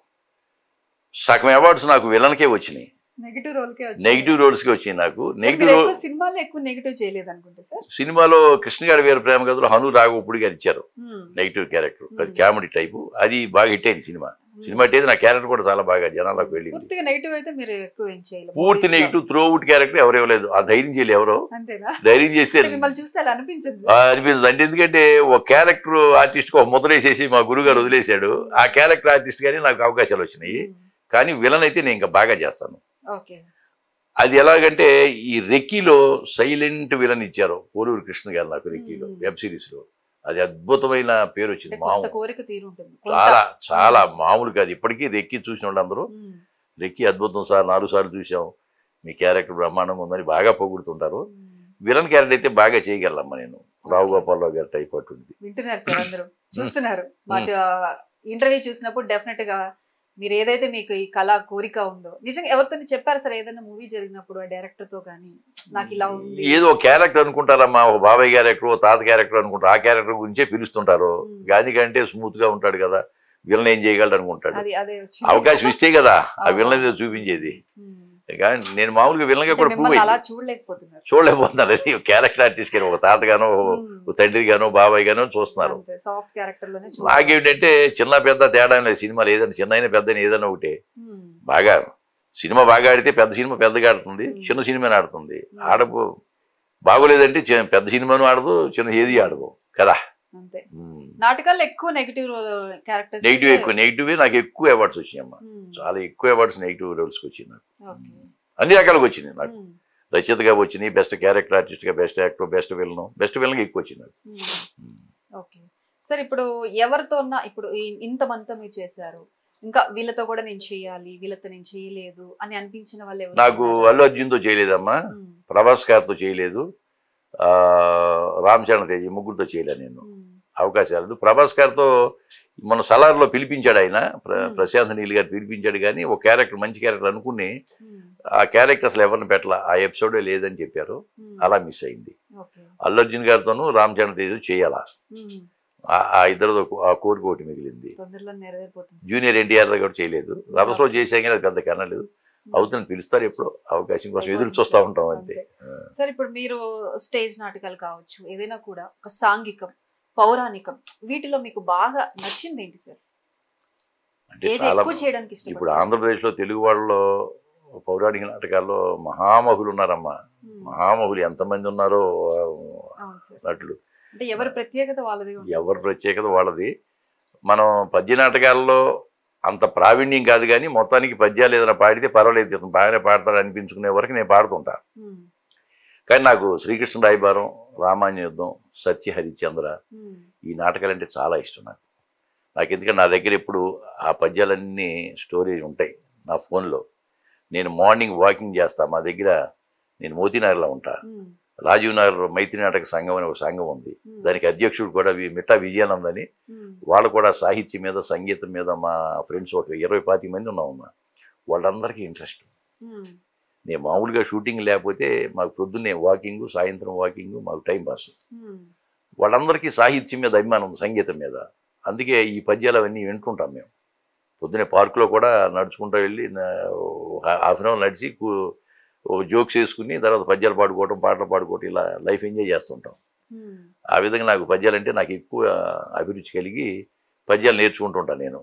Speaker 2: సగం అవార్డ్స్ నాకు విలన్కే వచ్చినాయి
Speaker 1: నెగిటివ్ రోల్ కే వచ్చి
Speaker 2: నెగిటివ్ రోల్స్కి వచ్చినాయి నాకు నెగిటివ్
Speaker 1: మీరు
Speaker 2: రోల్
Speaker 1: ఎక్కువ సినిమాలో ఎక్కువ నెగిటివ్ చేయలేదు అనుకుంటా సార్
Speaker 2: సినిమాలో కృష్ణగాడి వీర ప్రేమ కథలో హను రాఘవపుడి గారు ఇచ్చారు
Speaker 1: మ్మ్.
Speaker 2: నెగిటివ్ క్యారెక్టర్ అది
Speaker 1: Hmm.
Speaker 2: కామెడీ టైపు అది బాగా హిట్ అయింది సినిమా సినిమా హిట్ అయితే నా క్యారెక్టర్ కూడా చాలా బాగా జనాలకు వెళ్ళింది
Speaker 1: పూర్తిగా నెగిటివ్ అయితే మీరు ఎక్కువ ఏం చేయలేదు
Speaker 2: పూర్తి
Speaker 1: Movies లో.
Speaker 2: నెగిటివ్ త్రూ అవుట్ క్యారెక్టర్ ఎవరు ఇవ్వలేదు ఆ ధైర్యం చేయలేదు ఎవరో
Speaker 1: అంతేనా
Speaker 2: ధైర్యం చేస్తే
Speaker 1: అంటే మిమ్మల్ని చూస్తే అలా అనిపించదు
Speaker 2: ఆ,
Speaker 1: సార్.
Speaker 2: అనిపిస్తుంది అంటే ఎందుకంటే ఒక క్యారెక్టర్ ఆర్టిస్ట్ ఒక ముద్ర వేసేసి మా గురుగారు వదిలేశాడు ఆ క్యారెక్టర్ ఆర్టిస్ట్ కానీ నాకు అవకాశాలు వచ్చినాయి కానీ విలన్ అయితే నేను ఇంకా బాగా చేస్తాను
Speaker 1: ఓకే
Speaker 2: అది ఎలాగంటే ఈ రెక్కీలో సైలెంట్ విలన్ ఇచ్చారు పోలూరు కృష్ణ గారు నాకు రెక్కీలో
Speaker 1: Hmm.
Speaker 2: వెబ్ సిరీస్ లో అది అద్భుతమైన పేరు
Speaker 1: అంటే
Speaker 2: వచ్చింది
Speaker 1: కొంత
Speaker 2: మామూలు
Speaker 1: కోరిక తీరు ఉంటుంది కొంత.
Speaker 2: చాలా చాలా మామూలు కాదు ఇప్పటికీ రెక్కి చూసిన వాళ్ళందరూ
Speaker 1: మ్మ్.
Speaker 2: రెక్కి అద్భుతం సార్ నాలుగు సార్లు చూసాం మీ క్యారెక్టర్ బ్రహ్మాండంగా ఉందని బాగా పొగుడుతుంటారు
Speaker 1: మ్మ్.
Speaker 2: విలన్ క్యారెక్టర్ అయితే బాగా చేయగలమ్మా నేను రావు గోపాలరావు గారి టైప్ అటువంటి
Speaker 1: వింటున్నారు సార్ అందరూ చూస్తున్నారు మా ఇంటర్వ్యూ చూసినప్పుడు డెఫినెట్ గా మీరు ఏదైతే మీకు ఈ కళ కోరిక ఉందో నిజంగా ఎవరితో చెప్పారు సార్ ఏదైనా మూవీ జరిగినప్పుడు ఆ డైరెక్టర్ తో కానీ నాకు ఇలా ఉంది
Speaker 2: ఏదో ఒక క్యారెక్టర్ అనుకుంటారమ్మా ఒక బాబాయ్ క్యారెక్టర్ ఓ తాత క్యారెక్టర్ అనుకుంటారు ఆ క్యారెక్టర్ గురించే పిలుస్తుంటారు
Speaker 1: Hmm.
Speaker 2: గాంధీ కంటే స్మూత్ గా ఉంటాడు కదా విలన్ ఏం చేయగలడు అనుకుంటాడు
Speaker 1: అది అదే వచ్చింది.
Speaker 2: అవకాశం ఇస్తే కదా ఆ
Speaker 1: అవును.
Speaker 2: విలన్ ఏదో చూపించేది
Speaker 1: మ్మ్.
Speaker 2: కానీ నేను మామూలుగా విలన్గా
Speaker 1: అంటే
Speaker 2: కూడా ప్రూవ్
Speaker 1: మిమ్మల్ని అలా
Speaker 2: అయింది
Speaker 1: చూడలేకపోతున్నారు
Speaker 2: చూడలేకపోతున్నారు అది క్యారెక్టర్ ఆర్టిస్ట్ కానీ ఒక తాతగానో ఒక తండ్రి గానో బాబాయ్ గానో చూస్తున్నారు
Speaker 1: సాఫ్ట్ క్యారెక్టర్ లోనే చూడాలి.
Speaker 2: నాకేమిటంటే చిన్న పెద్ద తేడా ఏం లేదు సినిమాలు ఏదైనా చిన్న అయినా పెద్ద అయినా ఏదైనా ఒకటే
Speaker 1: మ్మ్.
Speaker 2: బాగా సినిమా బాగా ఆడితే పెద్ద సినిమా పెద్దగా ఆడుతుంది
Speaker 1: Hmm.
Speaker 2: చిన్న సినిమాని ఆడుతుంది ఆడపు బాగోలేదంటే చి- పెద్ద సినిమాను ఆడదు చిన్న ఏది ఆడదు కదా
Speaker 1: అంతే నాటకాల్లో ఎక్కువ నెగిటివ్ క్యారెక్టర్స్
Speaker 2: నెగిటివ్ ఎక్కువ నెగిటివ్ నాకు ఎక్కువ అవార్డ్స్ వచ్చినాయమ్మా చాలా ఎక్కువ అవార్డ్స్ నెగిటివ్ రోల్స్కి వచ్చింది నాకు అన్ని రకాలుగా వచ్చినాయి నాకు రచయితగా వచ్చినాయి బెస్ట్ క్యారెక్టర్ ఆర్టిస్ట్గా best actor best villain best విలన్గా ఎక్కువ వచ్చింది నాకు
Speaker 1: ఓకే సార్ ఇప్పుడు ఎవరితో ఉన్నా ఇప్పుడు ఈ- ఇంతమంతా మీరు చేశారు ఇంకా వీళ్ళతో కూడా నేను చేయాలి వీళ్ళతో నేను చేయలేదు అని అనిపించిన వాళ్ళు ఎవరు
Speaker 2: నాకు అల్లు అర్జున్తో చేయలేదమ్మా
Speaker 1: ఉమ్,
Speaker 2: ప్రభాస్ గారితో చేయలేదు ఆ, రామ్ చరణ్ తేజ్ ఈ ముగ్గురితో చేయలేదు నేను
Speaker 1: ఉమ్,
Speaker 2: అవకాశాలు ప్రభాస్ గారితో మన సలార్లో పిలిపించాడు ఆయన ప్ర-
Speaker 1: Hmm.
Speaker 2: ప్రశాంత్ నీల్ గారు పిలిపించాడు కానీ ఒక క్యారెక్టర్ మంచి క్యారెక్టర్ అనుకుని
Speaker 1: ఉమ్,
Speaker 2: ఆ క్యారెక్టర్ అసలు ఎవరిని పెట్టాల ఆ ఎపిసోడే లేదని చెప్పారు
Speaker 1: ఉమ్,
Speaker 2: అలా మిస్ అయింది
Speaker 1: ఓకే
Speaker 2: అల్లు అర్జున్ గారితోనూ రామ్ చరణ్ తేజ్ చేయాలా
Speaker 1: ఉమ్,
Speaker 2: ఆ- ఆ ఇద్దరితో ఆ కోరిక ఒకటి మిగిలింది
Speaker 1: తొందరలో నెరవేరిపోతుంది సార్.
Speaker 2: జూనియర్ ఎన్టీఆర్ కూడా చేయలేదు రభస్లో చేసాం కానీ అది పెద్ద కనలేదు అవుతుంది పిలుస్తారు ఎప్పుడో అవకాశం కోసం ఎదురు చూస్తూ ఉంటాం అంతే
Speaker 1: సార్ ఇప్పుడు మీరు స్టేజ్ నాటకాలు కావచ్చు ఏదైనా కూడా ఒక సాంఘికం పౌరాణికం వీటిలో మీకు బాగా నచ్చింది ఏంటి సార్
Speaker 2: అంటే
Speaker 1: ఏది
Speaker 2: చాలా
Speaker 1: ఎక్కువ చేయడానికి
Speaker 2: ఇప్పుడు
Speaker 1: ఇష్టపడతారు
Speaker 2: ఆంధ్రప్రదేశ్లో తెలుగు వాళ్ళలో పౌరాణిక నాటకాల్లో మహామహులు ఉన్నారమ్మా
Speaker 1: ఉమ్,
Speaker 2: మహామహులు ఎంతమంది ఉన్నారో ఆ,
Speaker 1: అవును సార్
Speaker 2: నటులు
Speaker 1: అంటే ఎవరి ప్రత్యేకత వాళ్ళది ఉంటుంది
Speaker 2: ఎవరి
Speaker 1: సార్.
Speaker 2: ప్రత్యేకత వాళ్ళది మనం పద్య నాటకాల్లో అంత ప్రావీణ్యం కాదు కానీ మొత్తానికి పద్యాలు ఏదైనా పాడితే పర్వాలేదు ఇతను బాగానే పాడతాడు అనిపించుకునే వరకు నేను పాడుతుంటా
Speaker 1: ఉమ్,
Speaker 2: కానీ నాకు శ్రీకృష్ణ రాయబారం రామాయణ యుద్ధం సత్య హరిశ్చంద్ర
Speaker 1: ఉమ్,
Speaker 2: ఈ నాటకాలు అంటే చాలా ఇష్టం నాకు నాకు ఎందుకంటే నా దగ్గర ఇప్పుడు ఆ పద్యాలన్నీ స్టోరేజ్ ఉంటాయి నా ఫోన్లో నేను మార్నింగ్ వాకింగ్ చేస్తా మా దగ్గర నేను మోతీనగర్లో ఉంటా
Speaker 1: ఉమ్,
Speaker 2: రాజీవ్ నగర్ మైత్రి నాటక సంఘం అనే ఒక సంఘం ఉంది
Speaker 1: ఉమ్,
Speaker 2: దానికి అధ్యక్షుడు కూడా వి- మిట్టా విజయానంద్ అని
Speaker 1: ఉమ్,
Speaker 2: వాళ్ళు కూడా సాహిత్యం మీద సంగీతం మీద మా ఫ్రెండ్స్ ఒక ఇరవై పాతి మంది ఉన్నామమ్మా వాళ్ళందరికీ ఇంట్రెస్ట్
Speaker 1: ఉమ్,
Speaker 2: నేను మామూలుగా షూటింగ్ లేకపోతే మాకు పొద్దున్నే వాకింగ్ సాయంత్రం వాకింగ్ మాకు టైం పాస్
Speaker 1: ఉమ్,
Speaker 2: వాళ్ళందరికీ సాహిత్యం మీద అభిమానం ఉంది సంగీతం మీద అందుకే ఈ పద్యాలు అవన్నీ వింటుంటాం మేము పొద్దునే పార్కులో కూడా నడుచుకుంటూ వెళ్ళి హాఫ్ అన్ అవర్ నడిచి కూ- ఓ జోక్స్ వేసుకుని తర్వాత పద్యాలు పాడుకోవడం పాటలు పాడుకోవడం ఇలా లైఫ్ ఎంజాయ్ చేస్తుంటాం
Speaker 1: ఉమ్.
Speaker 2: ఆ విధంగా నాకు పద్యాలంటే నాకు ఎక్కువ అభిరుచి కలిగి పద్యాలు నేర్చుకుంటుంటాను నేను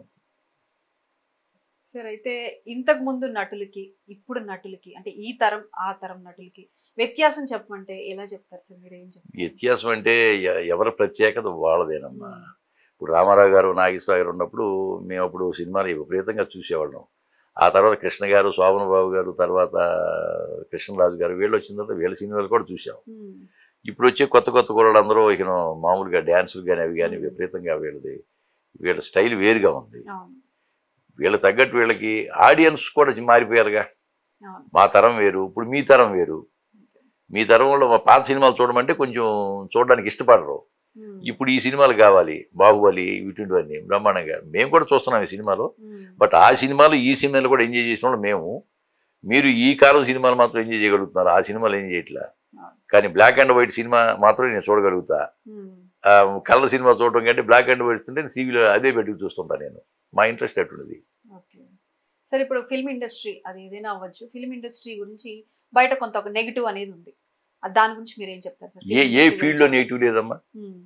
Speaker 1: సరే అయితే ఇంతకు ముందు నటులకి ఇప్పుడు నటులకి అంటే ఈ తరం ఆ తరం నటులకి వ్యత్యాసం చెప్పమంటే ఎలా చెప్తారు సార్ మీరు ఏం చెప్తారు
Speaker 2: వ్యత్యాసం అంటే ఎ- ఎవరి ప్రత్యేకత వాళ్ళదేనమ్మా ఇప్పుడు రామారావు గారు నాగేశ్వర గారు ఉన్నప్పుడు మేము అప్పుడు సినిమాలు విపరీతంగా చూసేవాళ్ళం ఆ తర్వాత కృష్ణ గారు శోభన బాబు గారు తర్వాత కృష్ణరాజు గారు వీళ్ళు వచ్చిన తర్వాత వీళ్ళ సినిమాలు కూడా చూసాం
Speaker 1: ఉమ్,
Speaker 2: ఇప్పుడు వచ్చే కొత్త కొత్త కుర్రాళ్ళు అందరూ ఇక మామూలుగా డ్యాన్సులు కానీ అవి కానీ విపరీతంగా వీళ్ళది వీళ్ళ స్టైల్ వేరుగా ఉంది
Speaker 1: అవును
Speaker 2: వీళ్ళ తగ్గట్టు వీళ్ళకి ఆడియన్స్ కూడా మారిపోయారుగా
Speaker 1: అవును
Speaker 2: మా తరం వేరు ఇప్పుడు మీ తరం వేరు మీ తరంలో మా పాత సినిమాలు చూడమంటే కొంచెం చూడడానికి ఇష్టపడరు
Speaker 1: ఉమ్,
Speaker 2: ఇప్పుడు ఈ సినిమాలు కావాలి బాహుబలి ఇటువంటివన్నీ బ్రహ్మాండంగా మేము కూడా చూస్తున్నాం ఈ సినిమాలో
Speaker 1: ఉమ్,
Speaker 2: బట్ ఆ సినిమాలు ఈ సినిమాలు కూడా ఎంజాయ్ చేసిన వాళ్ళు మేము మీరు ఈ కాలం సినిమాలు మాత్రం ఎంజాయ్ చేయగలుగుతున్నారు ఆ సినిమాలు ఏం చేయట్లా
Speaker 1: అవును.
Speaker 2: కానీ బ్లాక్ అండ్ వైట్ సినిమా మాత్రం నేను చూడగలుగుతా
Speaker 1: ఉమ్,
Speaker 2: కలర్ సినిమా చూడటం కంటే బ్లాక్ అండ్ వైట్ ఉంటే టీవీలో అదే పెట్టుకు చూస్తుంటా నేను మా ఇంట్రెస్ట్ అటువంటిది
Speaker 1: ఓకే సరే ఇప్పుడు ఫిల్మ్ ఇండస్ట్రీ అది ఏదైనా అవ్వచ్చు ఫిల్మ్ ఇండస్ట్రీ గురించి బయట కొంత ఒక నెగిటివ్ అనేది ఉంది ఆ దాని గురించి మీరు ఏం చెప్తారు సార్
Speaker 2: ఏ ఏ ఫీల్డ్లో నెగిటివ్ లేదమ్మా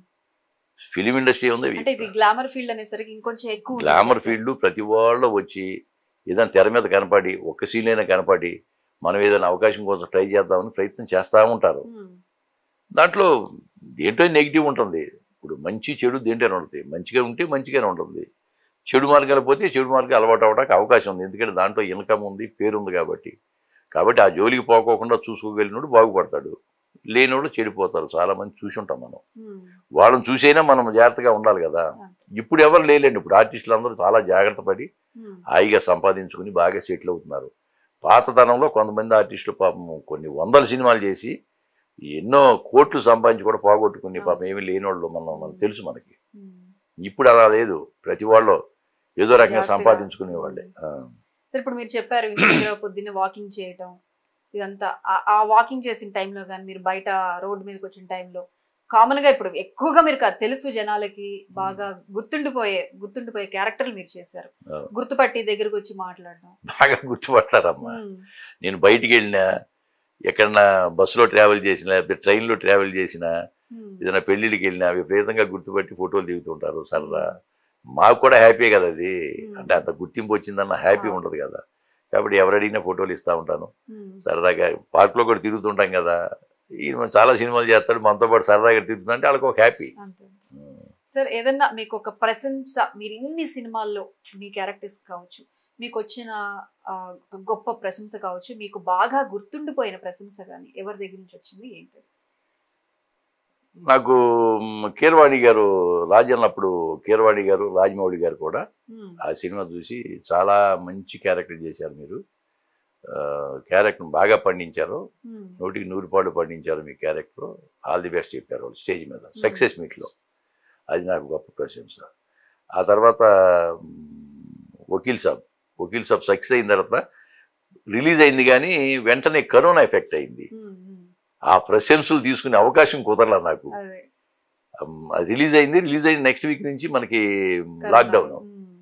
Speaker 2: ఫిలిం ఇండస్ట్రీ ఉంది
Speaker 1: అంటే ఇది గ్లామర్ ఫీల్డ్ అనేసరికి ఇంకొంచెం ఎక్కువ ఉంటుంది
Speaker 2: గ్లామర్
Speaker 1: కదా సార్?
Speaker 2: ఫీల్డ్ ప్రతి వాళ్ళు వచ్చి ఏదైనా తెర మీద కనపడి ఒక్క సీన్ అయినా కనపడి మనం ఏదైనా అవకాశం కోసం ట్రై చేద్దామని ప్రయత్నం చేస్తూ ఉంటారు
Speaker 1: ఉమ్,
Speaker 2: దాంట్లో ఏంటో నెగిటివ్ ఉంటుంది ఇప్పుడు మంచి చెడు దేంటైనా ఉంటుంది మంచిగా ఉంటే మంచిగానే ఉంటుంది చెడు మార్గాలు పోతే చెడు మార్గాలు అలవాటు అవ్వడానికి అవకాశం ఉంది ఎందుకంటే దాంట్లో ఇన్కమ్ ఉంది పేరు ఉంది కాబట్టి కాబట్టి ఆ జోలికి పోకోకుండా చూసుకోగలిగినోడు బాగుపడతాడు లేనివాడు చెడిపోతారు చాలా మంది చూసి ఉంటాం మనం
Speaker 1: ఉమ్,
Speaker 2: వాళ్ళని చూసైనా మనం జాగ్రత్తగా ఉండాలి కదా
Speaker 1: అంతే.
Speaker 2: ఇప్పుడు ఎవరు లేలేండి ఇప్పుడు ఆర్టిస్టులు అందరూ చాలా జాగ్రత్త పడి
Speaker 1: ఉమ్,
Speaker 2: హాయిగా సంపాదించుకుని బాగా సెటిల్ అవుతున్నారు పాతతనంలో కొంతమంది ఆర్టిస్టులు పాపం కొన్ని వందల సినిమాలు చేసి ఎన్నో కోట్లు సంపాదించి కూడా పోగొట్టుకుని పాపం ఏమీ లేనివాళ్ళు మనం మనకు తెలుసు మనకి
Speaker 1: ఉమ్.
Speaker 2: ఇప్పుడు అలా లేదు ప్రతి వాళ్ళు ఏదో రకంగా
Speaker 1: జాగ్రత్తగా.
Speaker 2: సంపాదించుకునే వాళ్ళే
Speaker 1: సరే ఇప్పుడు మీరు చెప్పారు ఇంటి దగ్గర పొద్దున్నే వాకింగ్ చేయటం ఇదంతా ఆ- ఆ వాకింగ్ చేసిన టైంలో కానీ మీరు బయట రోడ్డు మీదకి వచ్చిన టైంలో కామన్ గా ఇప్పుడు ఎక్కువగా మీరు కా- తెలుసు జనాలకి బాగా గుర్తుండిపోయే గుర్తుండిపోయే క్యారెక్టర్లు మీరు చేశారు
Speaker 2: ఆ.
Speaker 1: గుర్తుపట్టి దగ్గరకు వచ్చి మాట్లాడడం
Speaker 2: బాగా గుర్తుపడతారమ్మా
Speaker 1: ఉమ్,
Speaker 2: నేను బయటికి వెళ్ళినా ఎక్కడన్నా బస్సులో ట్రావెల్ చేసినా లేకపోతే ట్రైన్లో ట్రావెల్ చేసినా
Speaker 1: ఉమ్,
Speaker 2: ఏదైనా పెళ్ళిళ్ళకి వెళ్ళినా విపరీతంగా గుర్తుపట్టి ఫోటోలు దిగుతుంటారు సరదా మాకు కూడా హ్యాపీ కదా అది
Speaker 1: Hmm.
Speaker 2: అంటే అంత గుర్తింపు వచ్చిందన్న హ్యాపీ
Speaker 1: Ah.
Speaker 2: ఉండదు కదా కాబట్టి ఎవరు అడిగినా ఫోటోలు ఇస్తూ ఉంటాను
Speaker 1: ఉమ్,
Speaker 2: సరదాగా పార్క్లో కూడా తిరుగుతుంటాం కదా ఈయన చాలా సినిమాలు చేస్తాడు మనతో పాటు సరదాగా తిరుగుతుందంటే వాళ్ళకి ఒక హ్యాపీ
Speaker 1: అంతే సార్ ఏదన్నా మీకు ఒక ప్రశంస మీరు ఇన్ని సినిమాల్లో మీ క్యారెక్టర్స్ కావచ్చు మీకు వచ్చిన ఆ, ఒక గొప్ప ప్రశంస కావచ్చు మీకు బాగా గుర్తుండిపోయిన ప్రశంస కానీ ఎవరి దగ్గర నుంచి వచ్చింది ఏంటి
Speaker 2: నాకు మ్, కీరవాణి గారు రాజన్ అప్పుడు కీరవాణి గారు రాజమౌళి గారు కూడా
Speaker 1: ఉమ్,
Speaker 2: ఆ సినిమా చూసి చాలా మంచి క్యారెక్టర్ చేశారు మీరు క్యారెక్టర్ బాగా పండించారు
Speaker 1: ఉమ్,
Speaker 2: నూటికి నూరు పాళ్ళు పండించారు మీ క్యారెక్టర్ ఆల్ ది బెస్ట్ చెప్పారు వాళ్ళు స్టేజ్ మీద సక్సెస్ మీట్లో అది నాకు గొప్ప ప్రశంస ఆ తర్వాత మ్, వకీల్ సాబ్ వకీల్ సాబ్ సక్సెస్ అయిన తర్వాత రిలీజ్ అయింది కానీ వెంటనే కరోనా ఎఫెక్ట్ అయింది
Speaker 1: ఉమ్, ఉమ్,
Speaker 2: ఆ ప్రశంసలు తీసుకునే అవకాశం కుదరలా నాకు
Speaker 1: అదే
Speaker 2: అమ్, అది రిలీజ్ అయింది రిలీజ్ అయిన నెక్స్ట్ వీక్ నుంచి మనకి
Speaker 1: కరోనా.
Speaker 2: లాక్డౌన్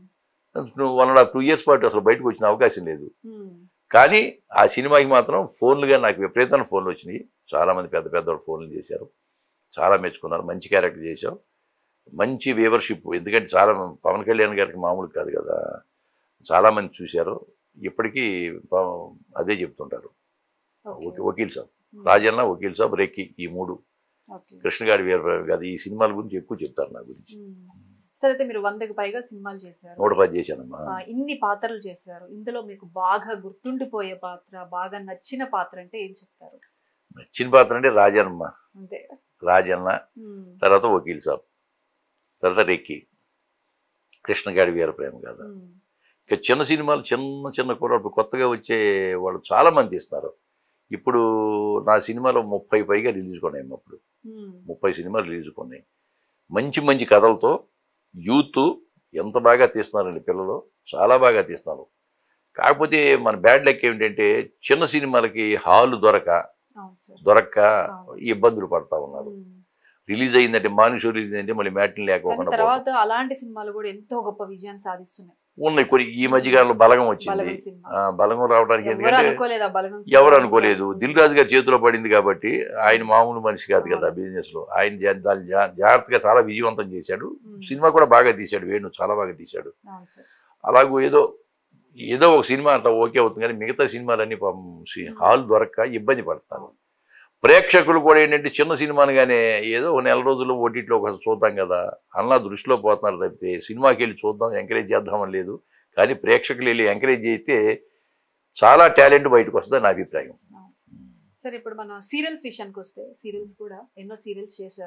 Speaker 1: ఉమ్,
Speaker 2: one and half two years పాటు అసలు బయటకు వచ్చిన అవకాశం లేదు
Speaker 1: ఉమ్,
Speaker 2: కానీ ఆ సినిమాకి మాత్రం ఫోన్లుగా నాకు విపరీతమైన ఫోన్లు వచ్చినాయి చాలామంది పెద్ద పెద్ద వాళ్ళు ఫోన్లు చేశారు చాలా మెచ్చుకున్నారు మంచి క్యారెక్టర్ చేశాం మంచి వ్యూవర్షిప్ ఎందుకంటే చాలా పవన్ కళ్యాణ్ గారికి మామూలు కాదు కదా చాలామంది చూశారు ఇప్పటికీ ప- అదే చెప్తుంటారు
Speaker 1: ఓకే.
Speaker 2: వకీ- వకీల్ సాబ్
Speaker 1: ఉమ్,
Speaker 2: రాజన్న వకీల్ సాబ్ రెక్కి ఈ మూడు
Speaker 1: ఓకే.
Speaker 2: కృష్ణగాడి వీర కాదు ఈ సినిమాల గురించి ఎక్కువ చెప్తారు నా గురించి
Speaker 1: ఉమ్. సరే అయితే మీరు వందకి పైగా సినిమాలు చేశారు
Speaker 2: నూట పది చేశానమ్మా
Speaker 1: ఆ, ఇన్ని పాత్రలు చేశారు ఇందులో మీకు బాగా గుర్తుండిపోయే పాత్ర బాగా నచ్చిన పాత్ర అంటే ఏం చెప్తారు
Speaker 2: నచ్చిన పాత్ర అంటే రాజన్నమ్మ
Speaker 1: అంతే
Speaker 2: రాజన్న
Speaker 1: ఉమ్,
Speaker 2: తర్వాత వకీల్ సాబ్ తర్వాత రెక్కి కృష్ణగాడి వీర ప్రేమ కథ
Speaker 1: ఉమ్,
Speaker 2: ఇక చిన్న సినిమాలు చిన్న చిన్న కుర్రాడు కొత్తగా వచ్చే వాళ్ళు చాలా మంది తీస్తారు ఇప్పుడు నా సినిమాలో ముప్పై పైగా రిలీజ్ కొన్నాయి అప్పుడు
Speaker 1: ఉమ్,
Speaker 2: ముప్పై సినిమాలు రిలీజ్ కొన్నాయి మంచి మంచి కథలతో యూత్ ఎంత బాగా తీస్తున్నారండి పిల్లలు చాలా బాగా తీస్తున్నారు కాకపోతే మన బ్యాడ్ లెక్క ఏమిటంటే చిన్న సినిమాలకి హాల్ దొరక
Speaker 1: అవును సార్
Speaker 2: దొరక్క
Speaker 1: అవును.
Speaker 2: ఇబ్బందులు పడతా ఉన్నారు
Speaker 1: ఉమ్.
Speaker 2: రిలీజ్ అయిందంటే మానుషు రిలీజ్ అయిందంటే మళ్ళీ మ్యాట్ని
Speaker 1: కానీ
Speaker 2: లేకోకుండా పోవడం.
Speaker 1: తర్వాత అలాంటి సినిమాలు కూడా ఎంతో గొప్ప విజయాన్ని సాధిస్తున్నాయి
Speaker 2: ఉన్నాయి కొన్ని ఈ మధ్యకాలంలో బలగం వచ్చింది
Speaker 1: బలగం సినిమా
Speaker 2: ఆ, బలగం రావడానికి
Speaker 1: ఎవరు
Speaker 2: ఎందుకంటే
Speaker 1: అనుకోలేదు ఆ బలగం
Speaker 2: ఎవరు
Speaker 1: సినిమా.
Speaker 2: అనుకోలేదు దిల్ రాజు గారి చేతిలో పడింది కాబట్టి ఆయన మామూలు మనిషి కాదు కదా బిజినెస్ లో ఆయన జా- దాన్ని జా- జాగ్రత్తగా చాలా విజయవంతం చేశాడు
Speaker 1: ఉమ్,
Speaker 2: సినిమా కూడా బాగా తీశాడు వేణు చాలా బాగా తీశాడు
Speaker 1: అవును సార్
Speaker 2: అలాగూ ఏదో ఏదో ఒక సినిమా అట్లా ఓకే అవుతుంది కానీ మిగతా సినిమాలన్నీ పాపం సి- హాల్ దొరక్క ఇబ్బంది పడతారు ప్రేక్షకులు కూడా ఏంటంటే చిన్న సినిమానిగానే ఏదో ఒక నెల రోజుల్లో ఓటీటీలో ఒక చూద్దాం కదా అన్నా దృష్టిలో పోతున్నారు తప్పితే సినిమాకి వెళ్ళి చూద్దాం ఎంకరేజ్ చేద్దామని లేదు కానీ ప్రేక్షకులు వెళ్ళి ఎంకరేజ్ చేస్తే చాలా టాలెంట్ బయటకు వస్తుంది నా అభిప్రాయం
Speaker 1: అవును సార్. సరే ఇప్పుడు మన సీరియల్స్ విషయానికి వస్తే సీరియల్స్ కూడా ఎన్నో సీరియల్స్ చేశారు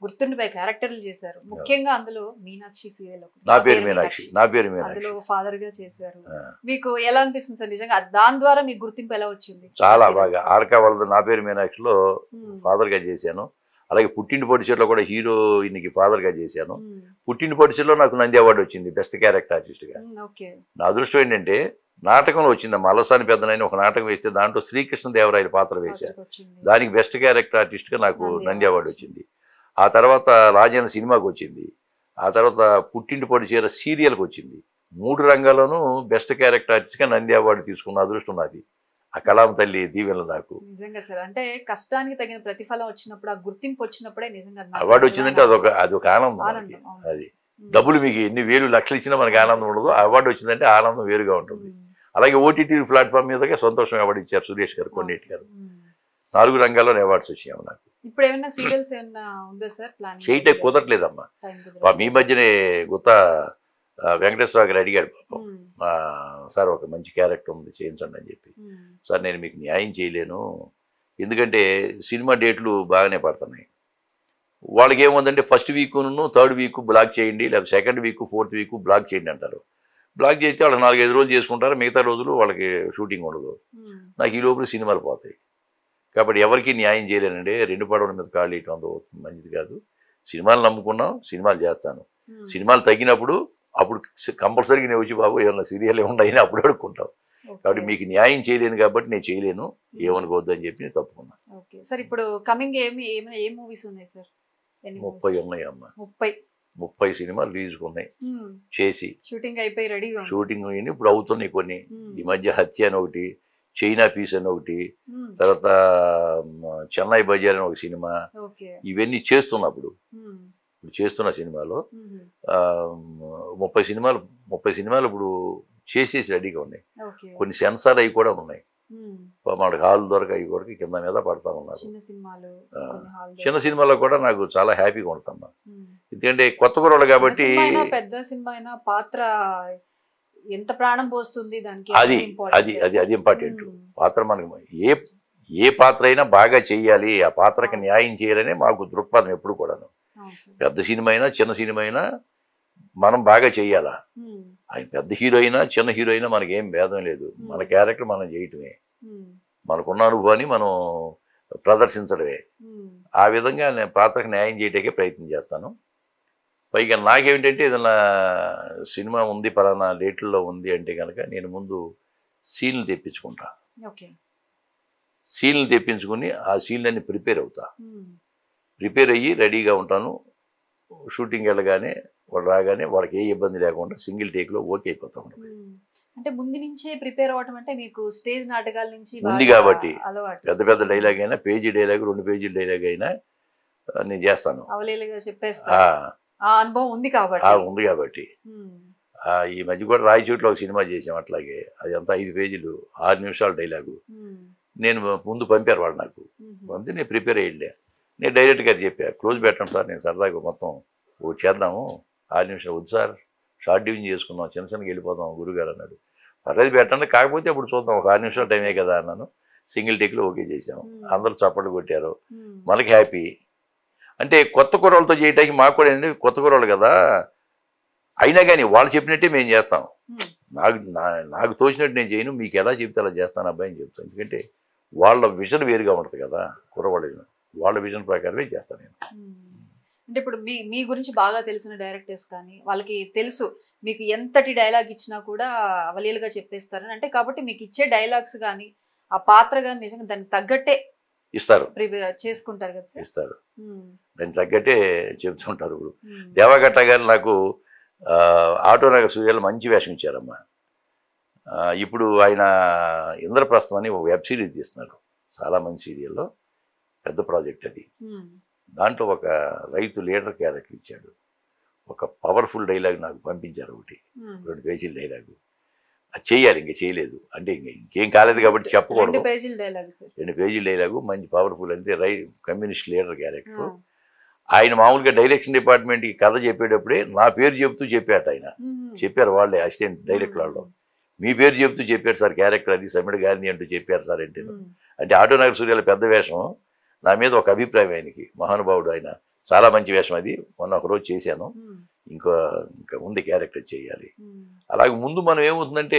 Speaker 1: గుర్తుండిపోయే క్యారెక్టర్లు చేశారు ముఖ్యంగా అందులో మీనాక్షి సీరియల్
Speaker 2: నా పేరు మీనాక్షి నా పేరు మీనాక్షి
Speaker 1: అందులో ఫాదర్ గా చేశారు
Speaker 2: ఆ,
Speaker 1: మీకు ఎలా అనిపిస్తుంది సార్ నిజంగా దాని ద్వారా మీకు గుర్తింపు ఎలా వచ్చింది
Speaker 2: చాలా
Speaker 1: serial.
Speaker 2: బాగా ఆర్కా వాళ్ళది నా పేరు మీనాక్షిలో
Speaker 1: ఉమ్,
Speaker 2: ఫాదర్గా చేశాను అలాగే పుట్టింటి పొడిచెట్లో కూడా హీరోయిన్కి ఫాదర్గా చేశాను
Speaker 1: ఉమ్,
Speaker 2: పుట్టింటి పొడిచెల్లో నాకు నంది అవార్డు వచ్చింది బెస్ట్ క్యారెక్టర్ ఆర్టిస్ట్గా
Speaker 1: ఉమ్, ఓకే
Speaker 2: నా అదృష్టం ఏంటంటే నాటకంలో వచ్చింది మలసాని పెద్దనైన ఒక నాటకం వేస్తే దాంట్లో శ్రీకృష్ణ దేవరాయల పాత్ర వేశాను
Speaker 1: పాత్రకు వచ్చింది.
Speaker 2: దానికి బెస్ట్ క్యారెక్టర్ ఆర్టిస్ట్గా నాకు
Speaker 1: నంది
Speaker 2: నంది అవార్డు
Speaker 1: అవార్డు
Speaker 2: వచ్చింది ఆ తర్వాత రాజేంద్ర సినిమాకి వచ్చింది ఆ తర్వాత పుట్టింటి పొడి చీర సీరియల్కి వచ్చింది మూడు రంగాల్లోనూ బెస్ట్ క్యారెక్టర్ ఆర్టిస్ట్గా నంది అవార్డు తీసుకున్న అదృష్టం నాది ఆ కళాం తల్లి దీవెనలు నాకు
Speaker 1: నిజంగా సార్ అంటే కష్టానికి తగిన ప్రతిఫలం వచ్చినప్పుడు ఆ గుర్తింపు వచ్చినప్పుడే నిజంగా అది నాకు
Speaker 2: అవార్డు వచ్చిందంటే
Speaker 1: నిజంగా
Speaker 2: అదొక అదొక ఆనందం మనకి.
Speaker 1: ఆనందం అవును.
Speaker 2: అది
Speaker 1: ఉమ్,
Speaker 2: డబ్బులు మీకు ఎన్ని వేలు లక్షలు ఇచ్చినా మనకి ఆనందం ఉండదు ఆ అవార్డు వచ్చిందంటే ఆనందం వేరుగా ఉంటుంది
Speaker 1: ఉమ్,
Speaker 2: అలాగే ఓటీటీ ప్లాట్ఫామ్ మీదగా సంతోషం అవార్డు ఇచ్చారు సురేష్ గారు కొండేటి గారు
Speaker 1: ఉమ్.
Speaker 2: నాలుగు రంగాల్లోనే అవార్డ్స్ వచ్చాయి నాకు
Speaker 1: ఇప్పుడు ఏమైనా సీరియల్స్ ఏమైనా ఉందా సార్ ప్లాన్
Speaker 2: చేయటం కుదరట్లేదమ్మా పా- మీ మధ్యనే గుత్త ఆ, వెంకటేశ్వరరావు గారు అడిగాడు పాపం ఆ, సార్ ఒక మంచి క్యారెక్టర్ ఉంది చేయించండి అని చెప్పి సార్ నేను మీకు న్యాయం చేయలేను ఎందుకంటే సినిమా డేట్లు బాగానే పడుతున్నాయి వాళ్ళకి ఏముందంటే ఫస్ట్ వీక్ను థర్డ్ వీక్ బ్లాక్ చేయండి లేదా second week fourth week block చేయండి అంటారు బ్లాక్ చేస్తే వాళ్ళు నాలుగైదు రోజులు చేసుకుంటారు మిగతా రోజులు వాళ్ళకి షూటింగ్ ఉండదు నాకు ఈ లోపల సినిమాలు పోతాయి కాబట్టి ఎవరికి న్యాయం చేయలేనండి రెండు పడవల మీద కాళ్ళు ఇయటం అంత మంచిది కాదు సినిమాలు నమ్ముకున్నాం సినిమాలు చేస్తాను సినిమాలు తగ్గినప్పుడు అప్పుడు కంపల్సరీగా నేను వచ్చి బాబు ఏమన్నా సీరియల్ ఉన్నాయని అప్పుడు అడుక్కుంటాం కాబట్టి మీకు న్యాయం చేయలేను కాబట్టి నేను చేయలేను ఏమనుకోవద్దు అని చెప్పి నేను తప్పుకున్నాను
Speaker 1: ఓకే సార్ ఇప్పుడు కమింగ్ ఏమి ఏమైనా ఏ మూవీస్ ఉన్నాయి సార్ ఎన్ని
Speaker 2: ముప్పై
Speaker 1: movies?
Speaker 2: ఉన్నాయి అమ్మ
Speaker 1: ముప్పై
Speaker 2: ముప్పై సినిమాలు రిలీజ్కి ఉన్నాయి చేసి
Speaker 1: షూటింగ్ అయిపోయి రెడీగా ఉంది
Speaker 2: షూటింగ్ అయినాయి. ఇప్పుడు అవుతున్నాయి కొన్ని
Speaker 1: ఉమ్,
Speaker 2: ఈ మధ్య హత్య అని ఒకటి చైనా పీస్ అని ఒకటి
Speaker 1: ఉమ్,
Speaker 2: తర్వాత మ, చెన్నై బజార్ అని ఒక సినిమా
Speaker 1: ఓకే
Speaker 2: ఇవన్నీ చేస్తున్నప్పుడు
Speaker 1: ఉమ్,
Speaker 2: ఇప్పుడు చేస్తున్న సినిమాలో
Speaker 1: ఉమ్,
Speaker 2: ఆ, ముప్పై సినిమాలు ముప్పై సినిమాలు ఇప్పుడు చేసేసి రెడీగా ఉన్నాయి
Speaker 1: ఓకే
Speaker 2: కొన్ని సెన్సార్ అవి కూడా ఉన్నాయి
Speaker 1: ఉమ్,
Speaker 2: మనకు హాల్ దొరక అవి కూడా కింద మీద పడతా ఉన్నారు
Speaker 1: చిన్న సినిమాలు
Speaker 2: ఆ,
Speaker 1: కొన్ని హాల్
Speaker 2: చిన్న సినిమాలో కూడా నాకు చాలా హ్యాపీగా ఉంటామ్మా
Speaker 1: ఉమ్.
Speaker 2: ఎందుకంటే కొత్త కుర్రోళ్ళు
Speaker 1: చిన్న
Speaker 2: కాబట్టి
Speaker 1: సినిమా అయినా పెద్ద సినిమా అయినా పాత్ర ఎంత ప్రాణం పోస్తుంది దానికి
Speaker 2: అది
Speaker 1: ఎంత important
Speaker 2: అది అది అది ఇంపార్టెంట్
Speaker 1: ఉమ్,
Speaker 2: పాత్ర మనకి ఏ ఏ పాత్ర అయినా బాగా చెయ్యాలి ఆ పాత్రకి న్యాయం చేయాలని మాకు దృక్పథం ఎప్పుడు కూడాను
Speaker 1: అవును సార్.
Speaker 2: పెద్ద సినిమా అయినా చిన్న సినిమా అయినా మనం బాగా చెయ్యాలా
Speaker 1: ఉమ్,
Speaker 2: ఆయన పెద్ద హీరో అయినా చిన్న హీరో అయినా మనకి ఏం భేదం లేదు మన క్యారెక్టర్ మనం చేయటమే
Speaker 1: ఉమ్,
Speaker 2: మనకున్న అనుభవాన్ని మనం ప్రదర్శించడమే
Speaker 1: ఉమ్,
Speaker 2: ఆ విధంగా నేను పాత్రకు న్యాయం చేయటానికే ప్రయత్నం చేస్తాను పైగా నాకేమిటంటే ఏదైనా సినిమా ఉంది పలానా డేట్లలో ఉంది అంటే కనుక నేను ముందు సీన్లు తెప్పించుకుంటా
Speaker 1: ఓకే
Speaker 2: సీన్లు తెప్పించుకుని ఆ సీన్లన్నీ ప్రిపేర్ అవుతా
Speaker 1: ఉమ్,
Speaker 2: ప్రిపేర్ అయ్యి రెడీగా ఉంటాను షూటింగ్ వెళ్ళగానే వాడు రాగానే వాళ్ళకి ఏ ఇబ్బంది లేకుండా సింగిల్ టేక్లో ఓకే అయిపోతా ఉంటుంది
Speaker 1: ఉమ్. అంటే ముందు నుంచే ప్రిపేర్ అవ్వటం అంటే మీకు స్టేజ్ నాటకాల నుంచి
Speaker 2: ఉంది
Speaker 1: బాగా
Speaker 2: కాబట్టి.
Speaker 1: అలవాటు
Speaker 2: పెద్ద పెద్ద డైలాగ్ అయినా పేజీ డైలాగ్ రెండు పేజీల డైలాగ్ అయినా ఆ, నేను చేస్తాను
Speaker 1: అవలేలుగా
Speaker 2: ఆ,
Speaker 1: చెప్పేస్తారు ఆ అనుభవం ఉంది కాబట్టి
Speaker 2: ఆ, ఉంది కాబట్టి
Speaker 1: ఉమ్,
Speaker 2: ఆ, ఈ మధ్య కూడా రాయచోట్లో ఒక సినిమా చేసాం అట్లాగే అది అంతా ఐదు పేజీలు ఆరు నిమిషాల డైలాగు
Speaker 1: ఉమ్,
Speaker 2: నేను ముందు పంపారు వాళ్ళు నాకు
Speaker 1: ఉమ్,
Speaker 2: పంపితే నేను ప్రిపేర్ అయ్యిండే నేను డైరెక్ట్ గారు చెప్పా క్లోజ్ పెట్టండి సార్ నేను సరదాగా మొత్తం ఒకటి చేద్దాము ఆరు నిమిషాలు వద్దు సార్ షార్ట్ డివిజన్ చేసుకుందాం చిన్న చిన్నకి వెళ్ళిపోదాం గురుగారు అన్నాడు పర్లేదు పెట్టండి కాకపోతే అప్పుడు చూద్దాం ఒక ఆరు నిమిషాల టైమే కదా అన్నాను సింగిల్ టేక్లో ఓకే చేసాం
Speaker 1: Hmm.
Speaker 2: అందరూ చప్పట్లు కొట్టారు
Speaker 1: ఉమ్,
Speaker 2: మనకి హ్యాపీ అంటే కొత్త కుర్రోళ్ళతో చేయడానికి మాకు కూడా ఏంటంటే కొత్త కుర్రోళ్ళు కదా అయినా కానీ వాళ్ళు చెప్పినట్టే మేము చేస్తాం
Speaker 1: ఉమ్,
Speaker 2: నాకు నా నాకు తోచినట్టు నేను చేయను మీకు ఎలా చెప్తే అలా చేస్తాను అబ్బాయి అని చెప్తాను ఎందుకంటే వాళ్ళ విజన్ వేరుగా ఉంటుంది కదా కుర్రవాళ్ళ vision. వాళ్ళ విజన్ ప్రకారమే చేస్తాను నేను
Speaker 1: ఉమ్. అంటే ఇప్పుడు మీ మీ గురించి బాగా తెలిసిన డైరెక్టర్స్ కానీ వాళ్ళకి తెలుసు మీకు ఎంతటి డైలాగ్ ఇచ్చినా కూడా అవలీలుగా చెప్పేస్తారని అంటే కాబట్టి మీకు ఇచ్చే డైలాగ్స్ కానీ ఆ పాత్ర కానీ నిజంగా దానికి తగ్గట్టే
Speaker 2: ఇస్తారు
Speaker 1: ప్రిపేర్ చేసుకుంటారు కదా సార్
Speaker 2: ఇస్తారు
Speaker 1: ఉమ్,
Speaker 2: దానికి తగ్గట్టే చెబుతుంటారు ఇప్పుడు
Speaker 1: ఉమ్,
Speaker 2: దేవగట్ట గారు నాకు ఆ, ఆటో నగర్ సూర్యాలు మంచి వేషం ఇచ్చారమ్మా ఆ, ఇప్పుడు ఆయన ఇంద్రప్రస్థం అని ఒక వెబ్ సిరీస్ తీస్తున్నారు చాలా మంచి సీరియల్లో పెద్ద ప్రాజెక్ట్ అది
Speaker 1: ఉమ్,
Speaker 2: దాంట్లో ఒక రైతు లీడర్ క్యారెక్టర్ ఇచ్చాడు ఒక పవర్ఫుల్ డైలాగ్ నాకు పంపించారు ఒకటి
Speaker 1: ఉమ్.
Speaker 2: రెండు పేజీల డైలాగు అది చేయాలి ఇంకా చేయలేదు అంటే ఇంక ఇంకేం కాలేదు కాబట్టి
Speaker 1: రెండు
Speaker 2: చెప్పకూడదు
Speaker 1: పేజీల డైలాగ్ సార్
Speaker 2: రెండు పేజీల డైలాగు మంచి పవర్ఫుల్ అంటే రై కమ్యూనిస్ట్ లీడర్ క్యారెక్టర్
Speaker 1: ఆ,
Speaker 2: ఆయన మామూలుగా డైరెక్షన్ డిపార్ట్మెంట్కి కథ చెప్పేటప్పుడే నా పేరు చెప్తూ చెప్పాట ఆయన
Speaker 1: ఉమ్,
Speaker 2: చెప్పారు వాళ్ళే అసిస్టెంట్ డైరెక్టర్ వాళ్ళు మీ పేరు చెప్తూ చెప్పారు సార్ క్యారెక్టర్ అది సమిడ్ గాంధీ అంటూ చెప్పారు సార్ అంటే
Speaker 1: ఉమ్,
Speaker 2: అంటే ఆటో నగర్ సూర్యాల పెద్ద వేషం నా మీద ఒక అభిప్రాయం ఆయనకి మహానుభావుడు ఆయన చాలా మంచి వేషం అది మొన్న ఒక రోజు చేశాను
Speaker 1: ఉమ్,
Speaker 2: ఇంకా ఇంకా ఉంది క్యారెక్టర్ చేయాలి
Speaker 1: ఉమ్,
Speaker 2: అలాగే ముందు మనం ఏమవుతుందంటే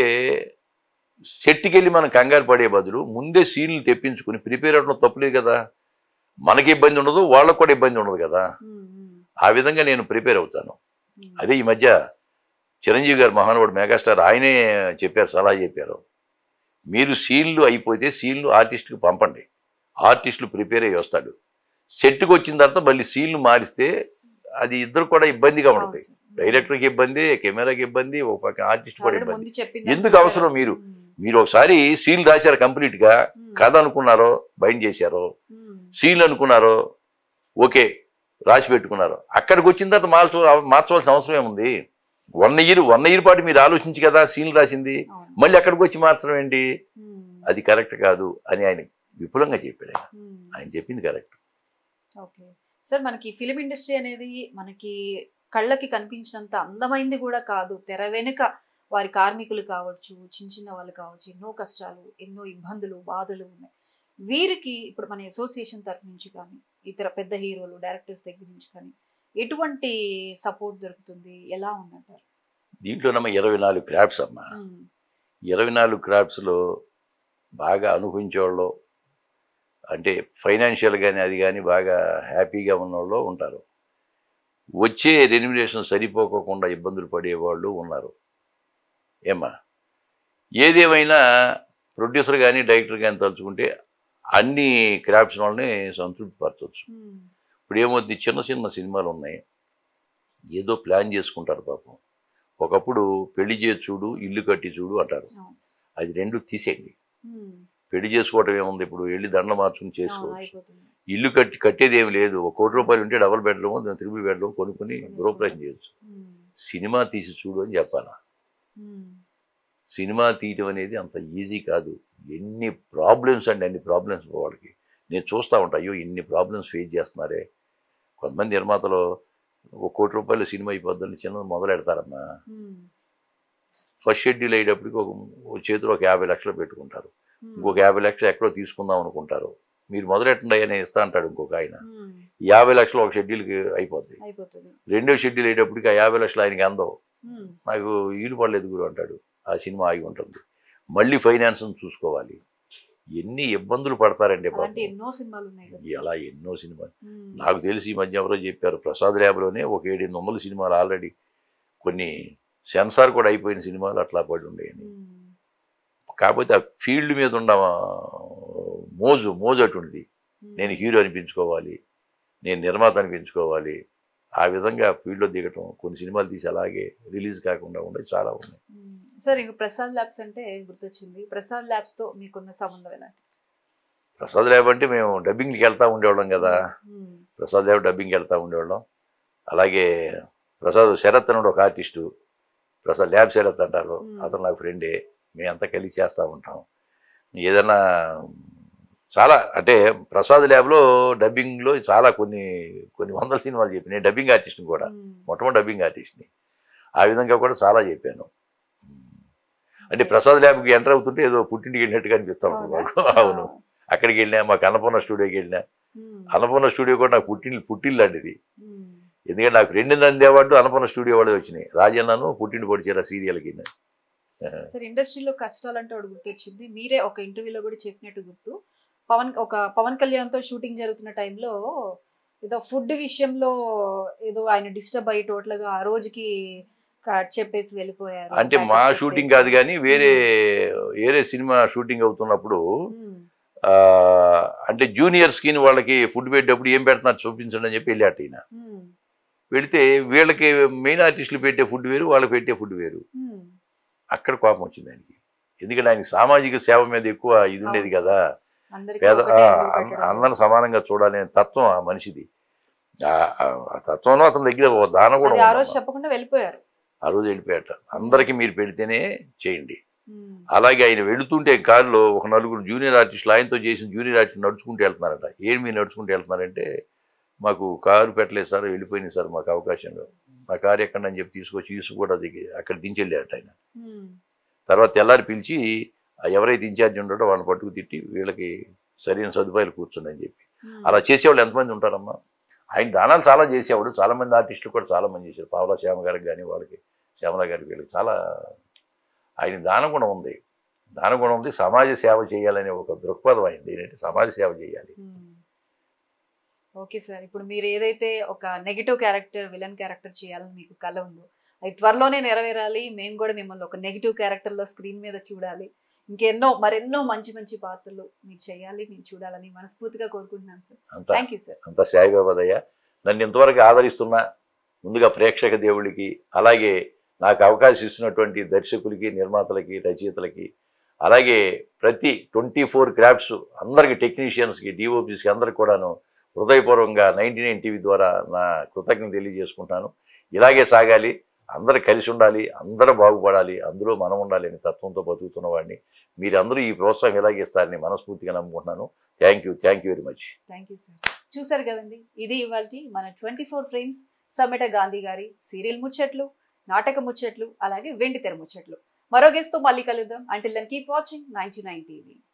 Speaker 2: సెట్కి వెళ్ళి మనం కంగారు పడే బదులు ముందే సీన్లు తెప్పించుకుని ప్రిపేర్ అవడం తప్పులేదు కదా మనకి ఇబ్బంది ఉండదు వాళ్ళకు కూడా ఇబ్బంది ఉండదు కదా
Speaker 1: ఉమ్, ఉమ్,
Speaker 2: ఆ విధంగా నేను ప్రిపేర్ అవుతాను
Speaker 1: ఉమ్.
Speaker 2: అదే ఈ మధ్య చిరంజీవి గారు మహానుభావుడు మెగాస్టార్ ఆయనే చెప్పారు సలహా చెప్పారు మీరు సీన్లు అయిపోతే సీన్లు ఆర్టిస్ట్కి పంపండి ఆర్టిస్టులు ప్రిపేర్ అయ్యి వస్తాడు సెట్కి వచ్చిన తర్వాత మళ్ళీ సీన్లు మారిస్తే అది ఇద్దరు కూడా ఇబ్బందిగా ఉంటుంది
Speaker 1: అవును.
Speaker 2: డైరెక్టర్కి ఇబ్బంది కెమెరాకి ఇబ్బంది ఒక పక్క ఆర్టిస్ట్ కూడా
Speaker 1: ఆల్రెడీ
Speaker 2: ఇబ్బంది
Speaker 1: ముందు చెప్పింది
Speaker 2: ఎందుకు అవసరం మీరు?
Speaker 1: ఉమ్,
Speaker 2: మీరు ఒకసారి సీన్ రాశారు కంప్లీట్గా
Speaker 1: ఉమ్,
Speaker 2: కథ అనుకున్నారో బైండ్ చేశారో
Speaker 1: ఉమ్,
Speaker 2: సీన్లు అనుకున్నారో ఓకే రాసి పెట్టుకున్నారు అక్కడికి వచ్చిన తర్వాత మార్చ మార్చవలసిన అవసరం ఏముంది వన్ ఇయర్ వన్ ఇయర్ పాటు మీరు ఆలోచించి కదా సీన్లు రాసింది
Speaker 1: అవును.
Speaker 2: మళ్ళీ అక్కడికి వచ్చి మార్చడం ఏంటి
Speaker 1: ఉమ్,
Speaker 2: అది కరెక్ట్ కాదు అని ఆయన విపులంగా చెప్పాడు ఆయన
Speaker 1: ఉమ్.
Speaker 2: ఆయన చెప్పింది కరెక్ట్
Speaker 1: ఓకే సార్ మనకి ఫిలిం ఇండస్ట్రీ అనేది మనకి కళ్ళకి కనిపించినంత అందమైంది కూడా కాదు తెర వెనుక వారి కార్మికులు కావచ్చు చిన్న చిన్న వాళ్ళు కావచ్చు ఎన్నో కష్టాలు ఎన్నో ఇబ్బందులు బాధలు ఉన్నాయి వీరికి ఇప్పుడు మన అసోసియేషన్ తరఫు నుంచి కానీ ఇతర పెద్ద హీరోలు డైరెక్టర్స్ దగ్గర నుంచి కానీ ఎటువంటి సపోర్ట్ దొరుకుతుంది ఎలా ఉందంటారు
Speaker 2: దీంట్లోనమ్మ ఇరవై నాలుగు క్రాఫ్ట్స్ అమ్మ
Speaker 1: ఉమ్,
Speaker 2: ఇరవై నాలుగు క్రాఫ్ట్స్లో బాగా అనుభవించేవాళ్ళు అంటే ఫైనాన్షియల్ కానీ అది కానీ బాగా హ్యాపీగా ఉన్నవాళ్ళు ఉంటారు వచ్చే రెన్యుమినేషన్ సరిపోకోకుండా ఇబ్బందులు పడేవాళ్ళు ఉన్నారు ఏమ్మా ఏదేమైనా ప్రొడ్యూసర్ కానీ డైరెక్టర్ కానీ తలుచుకుంటే అన్ని క్రాఫ్ట్స్ వాళ్ళని సంతృప్తి పరచవచ్చు
Speaker 1: ఉమ్,
Speaker 2: ఇప్పుడు ఏమవుద్ది చిన్న చిన్న సినిమాలు ఉన్నాయి ఏదో ప్లాన్ చేసుకుంటారు పాపం ఒకప్పుడు పెళ్లి చేసి చూడు ఇల్లు కట్టి చూడు అంటారు
Speaker 1: అవును సార్.
Speaker 2: అది రెండు తీసేయండి
Speaker 1: ఉమ్,
Speaker 2: పెళ్లి చేసుకోవటం ఏముంది ఇప్పుడు వెళ్ళి దండ మార్చుకుని
Speaker 1: అవును,
Speaker 2: చేసుకోవచ్చు
Speaker 1: అయిపోతుంది
Speaker 2: ఇల్లు కట్టి కట్టేది ఏమి లేదు ఒక కోటి రూపాయలు ఉంటే డబల్ బెడ్రూమ్ త్రిబుల్ బెడ్రూమ్ కొనుక్కుని గృహప్రవేశం చేయొచ్చు
Speaker 1: ఉమ్,
Speaker 2: సినిమా తీసి చూడు అని చెప్పాలా
Speaker 1: ఉమ్,
Speaker 2: సినిమా తీయటం అనేది అంత ఈజీ కాదు ఎన్ని ప్రాబ్లమ్స్ అండి అన్ని ప్రాబ్లమ్స్ వాళ్ళకి నేను చూస్తూ ఉంటా అయ్యో ఇన్ని ప్రాబ్లమ్స్ ఫేస్ చేస్తున్నారే కొంతమంది నిర్మాతలు ఒక కోటి రూపాయలు సినిమా అయిపోద్దని చిన్నది మొదలెడతారమ్మా
Speaker 1: ఉమ్,
Speaker 2: ఫస్ట్ షెడ్యూల్ అయ్యేటప్పటికి ఒక ఒక చేతిలో ఒక యాభై లక్షలు పెట్టుకుంటారు
Speaker 1: ఉమ్,
Speaker 2: ఇంకొక యాభై లక్షలు ఎక్కడో తీసుకుందాం అనుకుంటారు మీరు మొదలెట్టండి అని ఇస్తా అంటాడు ఇంకొక ఆయన
Speaker 1: ఉమ్,
Speaker 2: యాభై లక్షలు ఒక షెడ్యూల్కి అయిపోద్ది
Speaker 1: అయిపోతుంది
Speaker 2: రెండో షెడ్యూల్ అయ్యేటప్పటికి ఆ యాభై లక్షలు ఆయనకి అందవు
Speaker 1: ఉమ్,
Speaker 2: నాకు ఈడు పడలేదు గురు అంటాడు ఆ సినిమా ఆగి ఉంటుంది మళ్ళీ ఫైనాన్స్ చూసుకోవాలి ఎన్ని ఇబ్బందులు పడతారండి
Speaker 1: అలాంటి
Speaker 2: పాపం
Speaker 1: ఎన్నో సినిమాలు ఉన్నాయి కదా
Speaker 2: అలా ఎన్నో సినిమాలు
Speaker 1: ఉమ్,
Speaker 2: నాకు తెలిసి ఈ మధ్య ఎవరో చెప్పారు ప్రసాద్ ల్యాబ్లోనే ఒక ఏడెనిమిది వందల సినిమాలు ఆల్రెడీ కొన్ని సెన్సార్ కూడా అయిపోయిన సినిమాలు అట్లా పడి ఉండేవి
Speaker 1: ఉమ్,
Speaker 2: కాకపోతే ఆ ఫీల్డ్ మీద ఉన్న మోజు మోజు అటువంటిది
Speaker 1: ఉమ్,
Speaker 2: నేను హీరో అనిపించుకోవాలి నేను నిర్మాత అనిపించుకోవాలి ఆ విధంగా ఫీల్డ్లో దిగటం కొన్ని సినిమాలు తీసి అలాగే రిలీజ్ కాకుండా ఉండే చాలా ఉన్నాయి
Speaker 1: ఉమ్. సార్ ఇంక ప్రసాద్ ల్యాబ్స్ అంటే గుర్తొచ్చింది ప్రసాద్ ల్యాబ్స్ తో మీకున్న సంబంధం ఎలా
Speaker 2: ప్రసాద్ ల్యాబ్ అంటే మేము డబ్బింగ్కి వెళ్తూ ఉండేవాళ్ళం కదా
Speaker 1: ఉమ్,
Speaker 2: ప్రసాద్ ల్యాబ్ డబ్బింగ్కి వెళ్తూ ఉండేవాళ్ళం అలాగే ప్రసాద్ శరత్ అని ఒక ఆర్టిస్టు ప్రసాద్ ల్యాబ్ శరత్ అంటారు
Speaker 1: Hmm.
Speaker 2: అతను నాకు ఫ్రెండే మేమంతా కలిసి చేస్తూ ఉంటాం ఏదైనా చాలా అంటే ప్రసాద్ ల్యాబ్లో డబ్బింగ్లో చాలా కొన్ని కొన్ని వందల సినిమాలు చెప్పి నేను డబ్బింగ్ ఆర్టిస్ట్ని కూడా
Speaker 1: ఉమ్,
Speaker 2: మొట్టమొదటి డబ్బింగ్ ఆర్టిస్ట్ని ఆ విధంగా కూడా చాలా చెప్పాను అంటే ప్రసాద్ ల్యాబ్కి ఎంటర్ అవుతుంటే ఏదో పుట్టింటికి వెళ్ళినట్టుగా అనిపిస్తూ ఉంటుంది
Speaker 1: అవునా?
Speaker 2: మాకు అవును అక్కడికి వెళ్ళినా మాకు అన్నపూర్ణ స్టూడియోకి వెళ్ళినా
Speaker 1: ఉమ్,
Speaker 2: అన్నపూర్ణ స్టూడియో కూడా నాకు పుట్టిల్లు పుట్టిల్లు అండి ఇది
Speaker 1: ఉమ్,
Speaker 2: ఎందుకంటే నాకు రెండు నంది అవార్డు అన్నపూర్ణ స్టూడియో వాళ్ళు వచ్చినాయి రాజన్నను పుట్టింటి పొడిచారు సీరియల్ కింద
Speaker 1: సార్ ఇండస్ట్రీలో కష్టాలు అంటే ఒకటి గుర్తొచ్చింది మీరే ఒక ఇంటర్వ్యూలో కూడా చెప్పినట్టు గుర్తు పవన్ ఒక పవన్ కళ్యాణ్తో షూటింగ్ జరుగుతున్న టైంలో ఏదో ఫుడ్ విషయంలో ఏదో ఆయన డిస్టర్బ్ అయ్యి టోటల్ గా ఆ రోజుకి కట్ చెప్పేసి వెళ్ళిపోయారు
Speaker 2: అంటే
Speaker 1: Backup
Speaker 2: మా
Speaker 1: చెప్పేసి.
Speaker 2: షూటింగ్ కాదు కానీ వేరే వేరే సినిమా షూటింగ్ అవుతున్నప్పుడు
Speaker 1: ఉమ్,
Speaker 2: ఆ, అంటే జూనియర్స్కి వాళ్ళకి ఫుడ్ పెట్టేటప్పుడు ఏం పెడుతున్నారు చూపించండి అని చెప్పి వెళ్ళాట ఈయన
Speaker 1: ఉమ్,
Speaker 2: వెళితే వీళ్ళకి మెయిన్ ఆర్టిస్టులు పెట్టే ఫుడ్ వేరు వాళ్ళకి పెట్టే ఫుడ్ వేరు
Speaker 1: ఉమ్,
Speaker 2: అక్కడ కోపం వచ్చింది ఆయనకి ఎందుకంటే ఆయనకి సామాజిక సేవ మీద ఎక్కువ ఇది ఉండేది
Speaker 1: అవును
Speaker 2: కదా
Speaker 1: అందరికీ
Speaker 2: పేద
Speaker 1: ఒకటే
Speaker 2: ఆ,
Speaker 1: ఎందుకు
Speaker 2: అం-
Speaker 1: పెట్టడం?
Speaker 2: అందరిని సమానంగా చూడాలనే తత్వం ఆ మనిషిది ఆ- ఆ- ఆ తత్వంలో అతని దగ్గర ఓ దాన కూడా
Speaker 1: అది ఆ రోజు
Speaker 2: ఉందమ్మా.
Speaker 1: చెప్పకుండా వెళ్ళిపోయారు
Speaker 2: ఆ రోజు వెళ్ళిపోయాట అందరికీ మీరు పెడితేనే చేయండి
Speaker 1: ఉమ్,
Speaker 2: అలాగే ఆయన వెళుతుంటే కారులో ఒక నలుగురు జూనియర్ ఆర్టిస్టులు ఆయనతో చేసిన జూనియర్ ఆర్టిస్ట్ నడుచుకుంటూ వెళ్తున్నారట ఏం మీరు నడుచుకుంటూ వెళ్తున్నారంటే మాకు కారు పెట్టలేదు సార్ వెళ్ళిపోయింది సార్ మాకు అవకాశం లేదు నా కారు ఎక్కడని చెప్పి తీసుకొచ్చి ఇసుకు కూడా దిగి అక్కడ దించెళ్ళారట ఆయన
Speaker 1: ఉమ్,
Speaker 2: తర్వాత తెల్లారి పిలిచి ఆ ఎవరైతే ఇన్ఛార్జ్ ఉంటాడో వాళ్ళని పట్టుకు తిట్టి వీళ్ళకి సరైన సదుపాయాలు కూర్చుందని చెప్పి
Speaker 1: ఉమ్,
Speaker 2: అలా చేసేవాళ్ళు ఎంతమంది ఉంటారమ్మా ఆయన దానాలు చాలా చేసేవాడు చాలా మంది ఆర్టిస్టులు కూడా చాలా మంది చేశారు పావలా శ్యామ గారికి కానీ వాళ్ళకి శ్యామల గారికి వీళ్ళకి చాలా ఆయన దాన గుణం ఉంది దాన గుణం ఉంది సమాజ సేవ చేయాలనే ఒక దృక్పథం అయింది ఏంటంటే సమాజ సేవ చేయాలి
Speaker 1: ఓకే సార్ ఇప్పుడు మీరు ఏదైతే ఒక నెగిటివ్ క్యారెక్టర్ విలన్ క్యారెక్టర్ చేయాలని మీకు కళ ఉందో అది త్వరలోనే నెరవేరాలి మేము కూడా మిమ్మల్ని ఒక నెగిటివ్ క్యారెక్టర్లో స్క్రీన్ మీద చూడాలి ఇంకెన్నో మరెన్నో మంచి మంచి పాత్రలు మీరు చేయాలి మీరు చూడాలని మనస్ఫూర్తిగా కోరుకుంటున్నాం సార్
Speaker 2: అంత
Speaker 1: థ్యాంక్ యూ సార్
Speaker 2: అంత సాయిబాబాదయ్య నన్ను ఇంతవరకు ఆదరిస్తున్న ముందుగా ప్రేక్షక దేవుడికి అలాగే నాకు అవకాశం ఇస్తున్నటువంటి దర్శకులకి నిర్మాతలకి రచయితలకి అలాగే ప్రతి ట్వంటీ ఫోర్ క్రాఫ్ట్స్ అందరికి టెక్నీషియన్స్కి డిఓపీస్కి అందరికి కూడాను హృదయపూర్వకంగా నైంటీ నైన్ టీవీ ద్వారా నా కృతజ్ఞత తెలియజేసుకుంటాను ఇలాగే సాగాలి అందరు కలిసి ఉండాలి అందరూ బాగుపడాలి అందులో మనం ఉండాలి అనే తత్వంతో బతుకుతున్న వాడిని మీరందరూ ఈ ప్రోత్సాహం ఇలాగే ఇస్తారని మనస్ఫూర్తిగా నమ్ముకుంటున్నాను thank you thank you very much
Speaker 1: thank you sir చూసారు కదండి ఇది ఇవాళ మన twenty four frames Sammeta Gandhi గారి సీరియల్ ముచ్చట్లు నాటక ముచ్చట్లు అలాగే వెండి తెర ముచ్చట్లు మరో గెస్ట్తో మళ్ళీ కలుద్దాం until then keep watching ninety nine TV